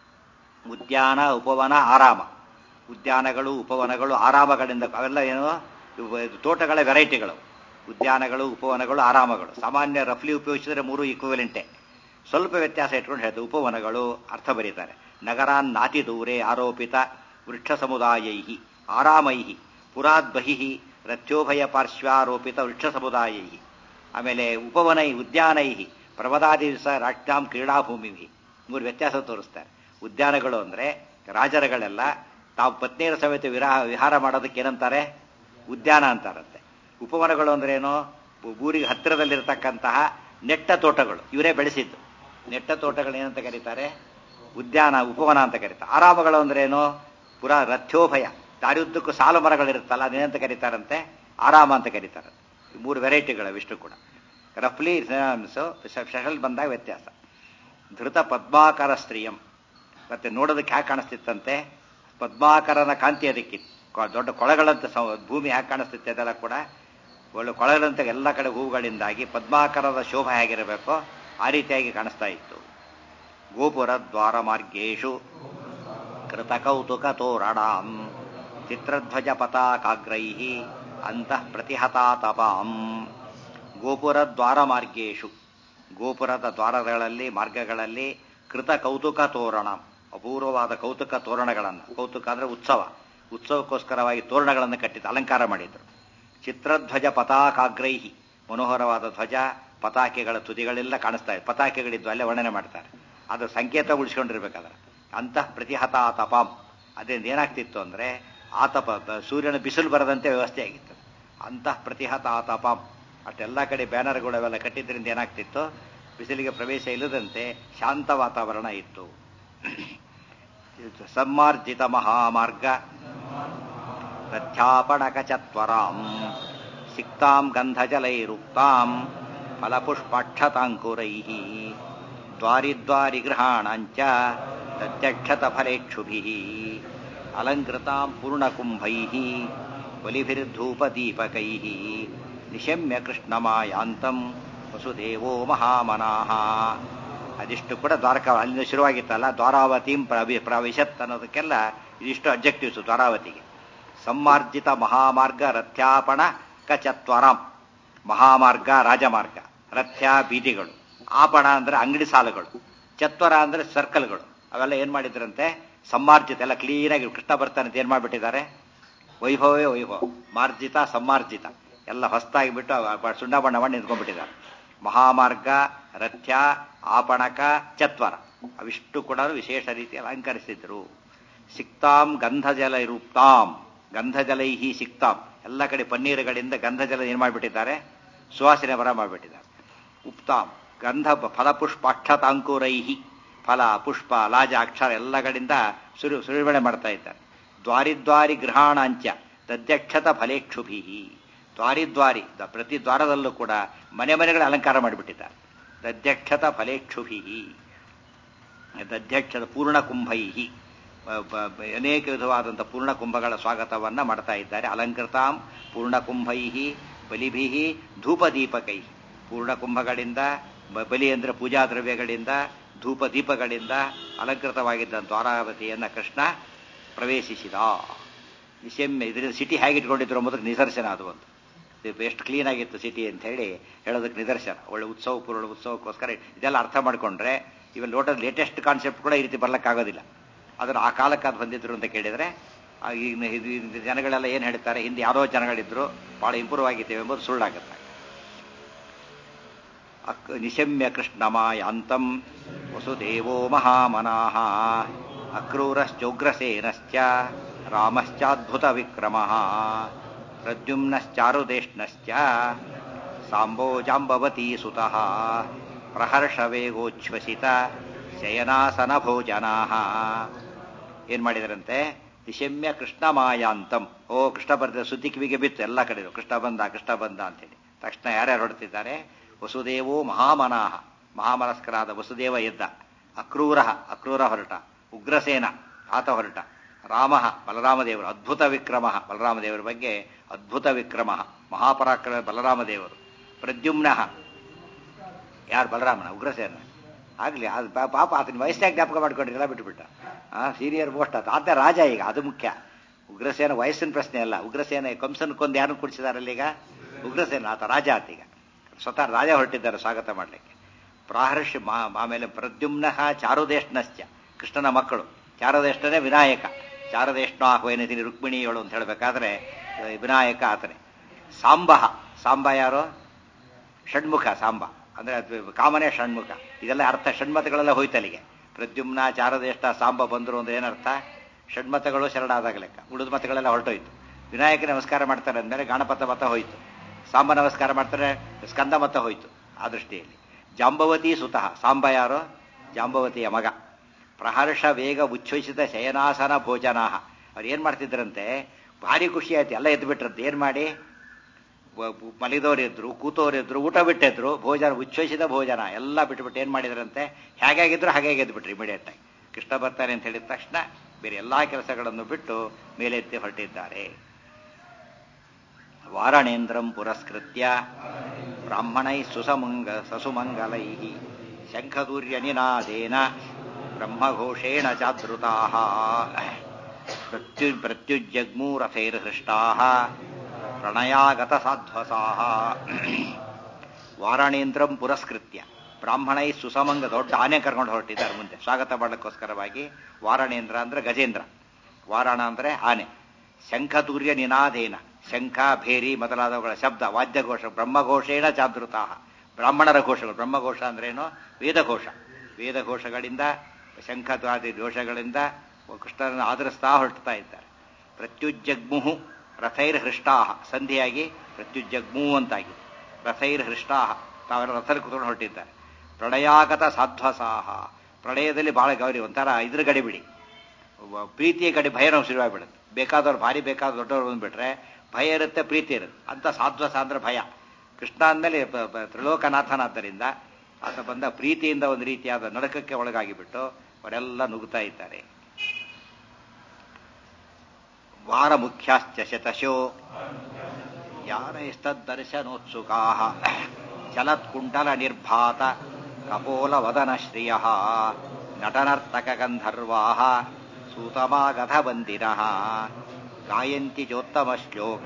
ಉದ್ಯಾನ ಉಪವನ ಆರಾಮ ಉದ್ಯಾನಗಳು ಉಪವನಗಳು ಆರಾಮಗಳಿಂದ ಅವೆಲ್ಲ ಏನು ಇವು ತೋಟಗಳ ವೆರೈಟಿಗಳು ಉದ್ಯಾನಗಳು ಉಪವನಗಳು ಆರಾಮಗಳು ಸಾಮಾನ್ಯ ರಫ್ಲಿ ಉಪಯೋಗಿಸಿದ್ರೆ ಮೂರು ಈಕ್ವಿವೆಲೆಂಟೆ ಸ್ವಲ್ಪ ವ್ಯತ್ಯಾಸ ಇಟ್ಕೊಂಡು ಹೇಳ್ತಾರೆ ಉಪವನಗಳು ಅರ್ಥ ಬರೀತಾರೆ ನಗರಾನ್ ನಾತಿ ದೂರೆ ಆರೋಪಿತ ವೃಕ್ಷ ಸಮುದಾಯೈ ಆರಾಮೈ ಪುರಾದ್ಬಹಿ ರಥ್ಯೋಭಯ ಪಾರ್ಶ್ವಾರೋಪಿತ ವೃಕ್ಷ ಸಮುದಾಯೈ ಆಮೇಲೆ ಉಪವನೈ ಉದ್ಯಾನೈ ಪ್ರಮದಾದಿ ದಿವಸ ರಾಟ್ಯಾಂ ಕ್ರೀಡಾಭೂಮಿ ಮೂರು ವ್ಯತ್ಯಾಸ ತೋರಿಸ್ತಾರೆ ಉದ್ಯಾನಗಳು ಅಂದ್ರೆ ರಾಜರುಗಳೆಲ್ಲ ತಾವು ಪತ್ನಿಯರ ಸಮೇತ ವಿರಾಹ ವಿಹಾರ ಮಾಡೋದಕ್ಕೆ ಏನಂತಾರೆ ಉದ್ಯಾನ ಅಂತಾರಂತೆ ಉಪವನಗಳು ಅಂದ್ರೆ ಏನು ಊರಿಗೆ ಹತ್ತಿರದಲ್ಲಿರ್ತಕ್ಕಂತಹ ನೆಟ್ಟ ತೋಟಗಳು ಇವರೇ ಬೆಳೆಸಿದ್ದು ನೆಟ್ಟ ತೋಟಗಳು ಏನಂತ ಕರೀತಾರೆ ಉದ್ಯಾನ ಉಪವನ ಅಂತ ಕರೀತಾರೆ ಆರಾಮಗಳು ಅಂದ್ರೆ ಏನು ಪುರಾ ರಥ್ಯೋಭಯ ದಾರಿಯುದ್ದಕ್ಕೂ ಸಾಲು ಮರಗಳಿರುತ್ತಲ್ಲ ಅದೇನಂತ ಕರೀತಾರಂತೆ ಆರಾಮ ಅಂತ ಕರೀತಾರೆ ಈ ಮೂರು ವೆರೈಟಿಗಳು ಇಷ್ಟು ಕೂಡ ರಫ್ಲಿ ಸ್ಪೆಷಲ್ ಬಂದಾಗ ವ್ಯತ್ಯಾಸ ಧೃತ ಪದ್ಮಾಕಾರ ಸ್ತ್ರೀಯಂ ಮತ್ತೆ ನೋಡೋದಕ್ಕೆ ಹ್ಯಾಕೆ ಕಾಣಿಸ್ತಿತ್ತಂತೆ ಪದ್ಮಾಕರನ ಕಾಂತಿ ಅದಕ್ಕಿತ್ತು ದೊಡ್ಡ ಕೊಳಗಳಂತ ಭೂಮಿ ಹ್ಯಾಕೆ ಕಾಣಿಸ್ತಿತ್ತು ಅದೆಲ್ಲ ಕೂಡ ಒಳ್ಳೆ ಕೊಳಗಳಂತ ಎಲ್ಲ ಕಡೆ ಹೂವುಗಳಿಂದಾಗಿ ಪದ್ಮಾಕರದ ಶೋಭೆ ಹೇಗಿರಬೇಕೋ ಆ ರೀತಿಯಾಗಿ ಕಾಣಿಸ್ತಾ ಇತ್ತು ಗೋಪುರ ದ್ವಾರ ಮಾರ್ಗೇಶು ಕೃತಕೌತುಕ ತೋರಣಾಂ ಚಿತ್ರಧ್ವಜ ಪತಾಕಾಗ್ರೈ ಅಂತಃ ಪ್ರತಿಹತಾ ತಪಾಂ ಗೋಪುರ ದ್ವಾರ ಮಾರ್ಗೇಶು ಗೋಪುರದ ದ್ವಾರಗಳಲ್ಲಿ ಮಾರ್ಗಗಳಲ್ಲಿ ಕೃತ ಕೌತುಕ ತೋರಣ ಅಪೂರ್ವವಾದ ಕೌತುಕ ತೋರಣಗಳನ್ನು ಕೌತುಕ ಅಂದ್ರೆ ಉತ್ಸವ ಉತ್ಸವಕ್ಕೋಸ್ಕರವಾಗಿ ತೋರಣಗಳನ್ನು ಕಟ್ಟಿದ್ದು ಅಲಂಕಾರ ಮಾಡಿದ್ರು ಚಿತ್ರಧ್ವಜ ಪತಾಕಾಗ್ರೈಹಿ ಮನೋಹರವಾದ ಧ್ವಜ ಪತಾಕೆಗಳ ತುದಿಗಳೆಲ್ಲ ಕಾಣಿಸ್ತಾ ಇದೆ ಪತಾಕೆಗಳಿದ್ದು ಅಲ್ಲೇ ವರ್ಣನೆ ಮಾಡ್ತಾರೆ ಅದು ಸಂಕೇತ ಉಳಿಸ್ಕೊಂಡಿರ್ಬೇಕಾದ್ರೆ ಅಂತಃ ಪ್ರತಿಹತ ತಪಾಂ ಅದರಿಂದ ಏನಾಗ್ತಿತ್ತು ಅಂದ್ರೆ ಆತಪ ಸೂರ್ಯನ ಬಿಸಿಲು ಬರದಂತೆ ವ್ಯವಸ್ಥೆ ಆಗಿತ್ತು ಅಂತಃ ಪ್ರತಿಹತ ತಪಾಂ ಅಷ್ಟೆಲ್ಲ ಕಡೆ ಬ್ಯಾನರ್ಗಳು ಅವೆಲ್ಲ ಕಟ್ಟಿದ್ರಿಂದ ಏನಾಗ್ತಿತ್ತು ಬಿಸಿಲಿಗೆ ಪ್ರವೇಶ ಇಲ್ಲದಂತೆ ಶಾಂತ ವಾತಾವರಣ ಇತ್ತು ಸಮ್ಮಾರ್ಜಿತ ಮಹಾಮಾರ್ಗ ರಥ್ಯಾಪಣಕ ಚತ್ವರಾಂ ಸಿಕ್ತಾಂ ಗಂಧಜಲೈರುಕ್ತಾಂ ಫಲಪುಷ್ಪಾಕ್ಷತಾಂಕುರೈ ದ್ವಾರಿದ್ವಾರಿ ಗೃಹಾಣಾಂಚ ಪ್ರತ್ಯಕ್ಷತ ಫಲೇಕ್ಷುಭಿ ಅಲಂಕೃತಾಂ ಪೂರ್ಣಕುಂಭೈ ಬಲಿಭಿರ್ಧೂಪದೀಪಕೈ ನಿಶಮ್ಯ ಕೃಷ್ಣಮಾಯಾಂತಂ ವಸುದೇವೋ ಮಹಾಮನಾಹ ಅದಿಷ್ಟು ಕೂಡ ದ್ವಾರಕ ಅಲ್ಲಿಂದ ಶುರುವಾಗಿತ್ತಲ್ಲ ದ್ವಾರಾವತಿಂ ಪ್ರವಿ ಪ್ರವಿಶತ್ ಅನ್ನೋದಕ್ಕೆಲ್ಲ ಇದಿಷ್ಟು ಅಬ್ಜೆಕ್ಟಿವ್ಸ್ ದ್ವಾರಾವತಿಗೆ ಸಮ್ಮಾರ್ಜಿತ ಮಹಾಮಾರ್ಗ ರಥ್ಯಾಪಣ ಕಚತ್ವರಾಂ ಮಹಾಮಾರ್ಗ ರಾಜಮಾರ್ಗ ರಥ್ಯ ಬೀದಿಗಳು ಆಪಣ ಅಂದ್ರೆ ಅಂಗಡಿ ಸಾಲುಗಳು ಚತ್ವರ ಅಂದ್ರೆ ಸರ್ಕಲ್ಗಳು ಅವೆಲ್ಲ ಏನ್ ಮಾಡಿದ್ರಂತೆ ಸಮ್ಮಾರ್ಜಿತ ಎಲ್ಲ ಕ್ಲೀನಾಗಿ ಕೃಷ್ಣ ಬರ್ತಾನೆ ಅಂತ ಏನ್ ಮಾಡ್ಬಿಟ್ಟಿದ್ದಾರೆ ವೈಭವವೇ ವೈಭವ ಮಾರ್ಜಿತ ಸಮ್ಮಾರ್ಜಿತ ಎಲ್ಲ ಹೊಸ್ತಾಗಿ ಬಿಟ್ಟು ಸುಣ್ಣ ಬಣ್ಣ ಮಾಡಿ ನಿಂತ್ಕೊಂಡ್ಬಿಟ್ಟಿದ್ದಾರೆ ಮಹಾಮಾರ್ಗ ರಥ್ಯ ಆಪಣಕ ಚತ್ವರ ಅವಿಷ್ಟು ಕೂಡ ವಿಶೇಷ ರೀತಿಯಲ್ಲಿ ಅಲಂಕರಿಸಿದ್ರು ಸಿಕ್ತಾಂ ಗಂಧಜಲ ರೂಪ್ತಾಂ ಗಂಧಜಲೈಹಿ ಸಿಕ್ತಾಂ ಎಲ್ಲ ಕಡೆ ಪನ್ನೀರುಗಳಿಂದ ಗಂಧಜಲ ಏನ್ ಮಾಡಿಬಿಟ್ಟಿದ್ದಾರೆ ಸುವಾಸನೆ ಬರ ಮಾಡಿಬಿಟ್ಟಿದ್ದಾರೆ ಉಪ್ತಾಂ ಗಂಧ ಫಲಪುಷ್ಪಾಕ್ಷತಾಂಕುರೈಹಿ ಫಲ ಪುಷ್ಪ ಲಾಜ ಅಕ್ಷರ ಎಲ್ಲ ಕಡೆಯಿಂದ ಸುರು ಸುರಿಮಳೆ ಮಾಡ್ತಾ ಇದ್ದಾರೆ ದ್ವಾರಿದ್ವಾರಿ ಗೃಹಾಣಾಂಚ ತದ್ಯಕ್ಷತ ಫಲೇಕ್ಷುಭಿ ದ್ವಾರಿದ್ವಾರಿ ಪ್ರತಿ ದ್ವಾರದಲ್ಲೂ ಕೂಡ ಮನೆ ಮನೆಗಳ ಅಲಂಕಾರ ಮಾಡಿಬಿಟ್ಟಿದ್ದಾರೆ ದಧ್ಯಕ್ಷತ ಫಲೇಕ್ಷುಭಿ ದಧ್ಯಕ್ಷದ ಪೂರ್ಣಕುಂಭೈ ಅನೇಕ ವಿಧವಾದಂಥ ಪೂರ್ಣಕುಂಭಗಳ ಸ್ವಾಗತವನ್ನ ಮಾಡ್ತಾ ಇದ್ದಾರೆ ಅಲಂಕೃತಾಂ ಪೂರ್ಣಕುಂಭೈ ಬಲಿಭಿ ಧೂಪದೀಪಕೈ ಪೂರ್ಣಕುಂಭಗಳಿಂದ ಬಲಿ ಅಂದ್ರೆ ಪೂಜಾ ದ್ರವ್ಯಗಳಿಂದ ಧೂಪ ದೀಪಗಳಿಂದ ಅಲಂಕೃತವಾಗಿದ್ದ ದ್ವಾರಾವತಿಯನ್ನ ಕೃಷ್ಣ ಪ್ರವೇಶಿಸಿದ ನಿಶಮ್ಯ ಇದರಿಂದ ಸಿಟಿ ಹೇಗಿಟ್ಕೊಂಡಿದ್ರು ಎಂಬುದಕ್ಕೆ ನಿದರ್ಶನ ಅದು ಒಂದು ಎಷ್ಟು ಕ್ಲೀನ್ ಆಗಿತ್ತು ಸಿಟಿ ಅಂತ ಹೇಳಿ ಹೇಳೋದಕ್ಕೆ ನಿದರ್ಶನ ಒಳ್ಳೆ ಉತ್ಸವ ಪೂರ್ಣ ಉತ್ಸವಕ್ಕೋಸ್ಕರ ಇದೆಲ್ಲ ಅರ್ಥ ಮಾಡ್ಕೊಂಡ್ರೆ ಇವೆಲ್ಲ ಲೋಟದ ಲೇಟೆಸ್ಟ್ ಕಾನ್ಸೆಪ್ಟ್ ಕೂಡ ಈ ರೀತಿ ಬರ್ಲಿಕ್ಕಾಗೋದಿಲ್ಲ ಅದನ್ನು ಆ ಕಾಲಕ್ಕೆ ಅದು ಬಂದಿದ್ರು ಅಂತ ಕೇಳಿದ್ರೆ ಈಗ ಜನಗಳೆಲ್ಲ ಏನು ಹೇಳ್ತಾರೆ ಹಿಂದೆ ಯಾರೋ ಜನಗಳಿದ್ರು ಬಹಳ ಇಂಪ್ರೂವ್ ಆಗಿದ್ದೇವೆ ಎಂಬುದು ಸುಳ್ಳಾಗುತ್ತೆ ಅಕ್ ನಿಶಮ್ಯ ಕೃಷ್ಣಮಾಯಾಂತಂ ವಸುದೇವೋ ಮಹಾಮನಾಹ ಅಕ್ರೂರಶ್ಚೋಗ್ರಸೇನಶ್ಚ ರಾಮಶ್ಚಾದ್ಭುತ ವಿಕ್ರಮ ಪ್ರದ್ಯುಮ್ನಶ್ಚಾರುದೇಷ್ಣಶ್ಚ ಸಾಂಬೋಜಾಂಬವತೀ ಸುತಃ ಪ್ರಹರ್ಷವೇಗೋಚ್ಛ್ವಸಿತ ಶಯನಾಸನ ಭೋಜನಾ ಏನ್ ಮಾಡಿದರಂತೆ ನಿಶಮ್ಯ ಕೃಷ್ಣ ಮಾಯಾಂತಂ ಓ ಕೃಷ್ಣ ಬರ್ದ ಸುದ್ದಿ ಕಿವಿಗೆ ಬಿತ್ತು ಎಲ್ಲ ಕಡೆ ಕೃಷ್ಣ ಬಂದ ಕೃಷ್ಣ ಬಂದ ಅಂತೇಳಿ ತಕ್ಷಣ ಯಾರ್ಯಾರು ಹೊರಡ್ತಿದ್ದಾರೆ ವಸುದೇವೋ ಮಹಾಮನಾಹ ಮಹಾಮನಸ್ಕರಾದ ವಸುದೇವ ಎದ್ದ ಅಕ್ರೂರ ಅಕ್ರೂರ ಹೊರಟ ಉಗ್ರಸೇನ ಆತ ಹೊರಟ ರಾಮ ಬಲರಾಮದೇವರು ಅದ್ಭುತ ವಿಕ್ರಮ ಬಲರಾಮದೇವರ ಬಗ್ಗೆ ಅದ್ಭುತ ವಿಕ್ರಮ ಮಹಾಪರಾಕ್ರಮ ಬಲರಾಮದೇವರು ಪ್ರದ್ಯುಮ್ನ ಯಾರು ಬಲರಾಮನ ಉಗ್ರಸೇನ ಆಗ್ಲಿ ಅದು ಪಾ- ಪಾಪ ಆತನ ವಯಸ್ಸಾಗಿ ಜ್ಞಾಪಕ ಮಾಡ್ಕೊಂಡಿರಲ್ಲ ಬಿಟ್ಟುಬಿಟ್ಟ ಆ ಸೀನಿಯರ್ ಮೋಸ್ಟ್ ಆತ ಆತ ರಾಜ ಈಗ ಅದು ಮುಖ್ಯ ಉಗ್ರಸೇನ ವಯಸ್ಸಿನ ಪ್ರಶ್ನೆ ಅಲ್ಲ ಉಗ್ರಸೇನ ಕಂಸನ್ ಕೊಂದು ಯಾರನ್ನು ಕುಡಿಸಿದಾರಲ್ಲ ಈಗ ಉಗ್ರಸೇನ ಆತ ರಾಜ ಆತೀಗ ಸ್ವತಃ ರಾಜ ಹೊರಟಿದ್ದಾರೆ ಸ್ವಾಗತ ಮಾಡಲಿಕ್ಕೆ ಪ್ರಾಹರ್ಷಿ ಮಾ ಆಮೇಲೆ ಪ್ರದ್ಯುಮ್ನ ಚಾರುದೇಷ್ಣಶ್ಚ ಕೃಷ್ಣನ ಮಕ್ಕಳು ಚಾರುದೇಷ್ಣನೇ ವಿನಾಯಕ ಚಾರುದೇಷ್ಣ ಆಹ್ವಯನತೀನಿ ರುಕ್ಮಿಣಿಯಳು ಅಂತ ಹೇಳಬೇಕಾದ್ರೆ ವಿನಾಯಕ ಆತನೇ ಸಾಂಬ ಸಾಂಬ ಯಾರು ಷಣ್ಮುಖ ಸಾಂಬ ಅಂದ್ರೆ ಅದು ಕಾಮನೇ ಷಣ್ಮುಖ ಇದೆಲ್ಲ ಅರ್ಥ ಷಣ್ಮತಗಳೆಲ್ಲ ಹೋಯ್ತಲ್ಲಿಗೆ ಪ್ರದ್ಯುಮ್ನ ಚಾರದೇಷ್ಟ ಸಾಂಬ ಬಂದರು ಅಂದ್ರೆ ಏನರ್ಥ ಷಣ್ಮತಗಳು ಶರಣಾದಾಗ ಲೆಕ್ಕ ಉಳಿದ ಮತಗಳೆಲ್ಲ ಹೊರಟೋಯ್ತು ವಿನಾಯಕ ನಮಸ್ಕಾರ ಮಾಡ್ತಾರೆ ಅಂದಮೇಲೆ ಗಣಪತ ಮತ ಹೋಯ್ತು ಸಾಂಬ ನಮಸ್ಕಾರ ಮಾಡ್ತಾರೆ ಸ್ಕಂದ ಮತ ಹೋಯ್ತು ಆ ದೃಷ್ಟಿಯಲ್ಲಿ ಜಾಂಬವತಿ ಸುತಃ ಸಾಂಬ ಯಾರು ಜಾಂಬವತಿಯ ಮಗ ಪ್ರಹರ್ಷ ವೇಗ ಉಚ್ಛ್ವಸಿತ ಶಯನಾಸನ ಭೋಜನಾಹ ಅವ್ರು ಏನ್ ಮಾಡ್ತಿದ್ರಂತೆ ಭಾರಿ ಖುಷಿ ಆಯ್ತು ಎಲ್ಲ ಎದ್ದು ಬಿಟ್ರಂತೆ ಏನ್ ಮಾಡಿ ಮಲಿದವರಿದ್ರು ಕೂತವರಿದ್ರು ಊಟ ಬಿಟ್ಟಿದ್ರು ಭೋಜನ ಉಚ್ಛ್ವಸಿದ ಭೋಜನ ಎಲ್ಲ ಬಿಟ್ಟುಬಿಟ್ಟು ಏನ್ ಮಾಡಿದ್ರಂತೆ ಹೇಗಾಗಿದ್ರು ಹಾಗೆ ಎದ್ದು ಬಿಟ್ರು ಇಮಿಡಿಯೇಟ್ ಆಗಿ ಕೃಷ್ಣ ಬರ್ತಾನೆ ಅಂತ ಹೇಳಿದ ತಕ್ಷಣ ಬೇರೆ ಎಲ್ಲಾ ಕೆಲಸಗಳನ್ನು ಬಿಟ್ಟು ಮೇಲೆತ್ತಿ ಹೊರಟಿದ್ದಾರೆ ವಾರಣೇಂದ್ರಂ ಪುರಸ್ಕೃತ್ಯ ಬ್ರಾಹ್ಮಣೈ ಸುಸಮಂಗ ಸಸುಮಂಗಲೈ ಶಂಖದೂರ್ಯ ನಿನಾದೇನ ಬ್ರಹ್ಮಘೋಷೇಣ ಚಾದೃತಾ ಪ್ರತ್ಯು ಪ್ರತ್ಯುಜ್ಜಗ್ಮೂ ರಥೈರ್ಹೃಷ್ಟಾ ಪ್ರಣಯಾಗತ ಸಾಧ್ವಸಾ ವಾರಾಣೇಂದ್ರಂ ಪುರಸ್ಕೃತ್ಯ ಬ್ರಾಹ್ಮಣೈ ಸುಸಮಂಗ ದೊಡ್ಡ ಆನೆ ಕರ್ಕೊಂಡು ಹೊರಟಿದ್ದಾರೆ ಮುಂದೆ ಸ್ವಾಗತ ಮಾಡಲಿಕ್ಕೋಸ್ಕರವಾಗಿ ವಾರಣೇಂದ್ರ ಅಂದ್ರೆ ಗಜೇಂದ್ರ ವಾರಾಣ ಅಂದ್ರೆ ಆನೆ ಶಂಖತೂರ್ಯ ನಿನಾದೇನ ಶಂಖ ಭೇರಿ ಮೊದಲಾದವುಗಳ ಶಬ್ದ ವಾದ್ಯಘೋಷ ಬ್ರಹ್ಮಘೋಷೇಣ ಚಾದೃತಾ ಬ್ರಾಹ್ಮಣರ ಘೋಷಗಳು ಬ್ರಹ್ಮಘೋಷ ಅಂದ್ರೇನು ವೇದಘೋಷ ವೇದಘೋಷಗಳಿಂದ ಶಂಖತ್ವಾದಿ ದೋಷಗಳಿಂದ ಕೃಷ್ಣರನ್ನು ಆಧರಿಸ್ತಾ ಹೊರಡ್ತಾ ಇದ್ದಾರೆ ಪ್ರತ್ಯುಜ್ಜಗ್ಮುಹು ರಥೈರ್ ಹೃಷ್ಟಾಹ ಸಂಧಿಯಾಗಿ ಪ್ರತ್ಯುಜ್ಜಗ್ಮು ಅಂತಾಗಿ ರಥೈರ್ ಹೃಷ್ಟಾಹ ತಾವೆಲ್ಲ ರಥದಲ್ಲಿ ಕುತ್ಕೊಂಡು ಹೊರಟಿದ್ದಾರೆ ಪ್ರಣಯಾಗತ ಸಾಧ್ವಸಾಹ ಪ್ರಳಯದಲ್ಲಿ ಬಹಳ ಗೌರಿ ಒಂಥರ ಇದ್ರ ಗಡಿಬಿಡಿ ಒಬ್ಬ ಪ್ರೀತಿಯ ಕಡೆ ಭಯ ನಾವು ಶುರುವಾಗ್ಬಿಡುತ್ತೆ ಬೇಕಾದವ್ರು ಭಾರಿ ಬೇಕಾದ ದೊಡ್ಡವ್ರು ಬಂದ್ಬಿಟ್ರೆ ಭಯ ಇರುತ್ತೆ ಪ್ರೀತಿ ಇರುತ್ತೆ ಅಂತ ಸಾಧ್ವಸ ಅಂದ್ರೆ ಭಯ ಕೃಷ್ಣ ಅಂದಮೇಲೆ ಬ- ಬ- ತ್ರಿಲೋಕನಾಥನಾದ್ದರಿಂದ ಆತ ಬಂದ ಪ್ರೀತಿಯಿಂದ ಒಂದು ರೀತಿಯಾದ ನಡಕಕ್ಕೆ ಒಳಗಾಗಿಬಿಟ್ಟು ಅವರೆಲ್ಲ ನುಗ್ತಾ ಇದ್ದಾರೆ ವಾರ ಮುಖ್ಯಾಶ್ಚ ಶತಶೋ ಯಾನೈಸ್ತದ್ದರ್ಶನೋತ್ಸುಕಾ ಚಲತ್ಕುಂಡಲ ನಿರ್ಭಾತ ಕಪೋಲ ವದನ ಶ್ರಿಯ ನಟನರ್ತಕ ಗಂಧರ್ವಾ ಸೂತಮಾಗಧ ಬಂದಿನ ಗಾಯಂತಿ ಚೋತ್ತಮ ಶ್ಲೋಕ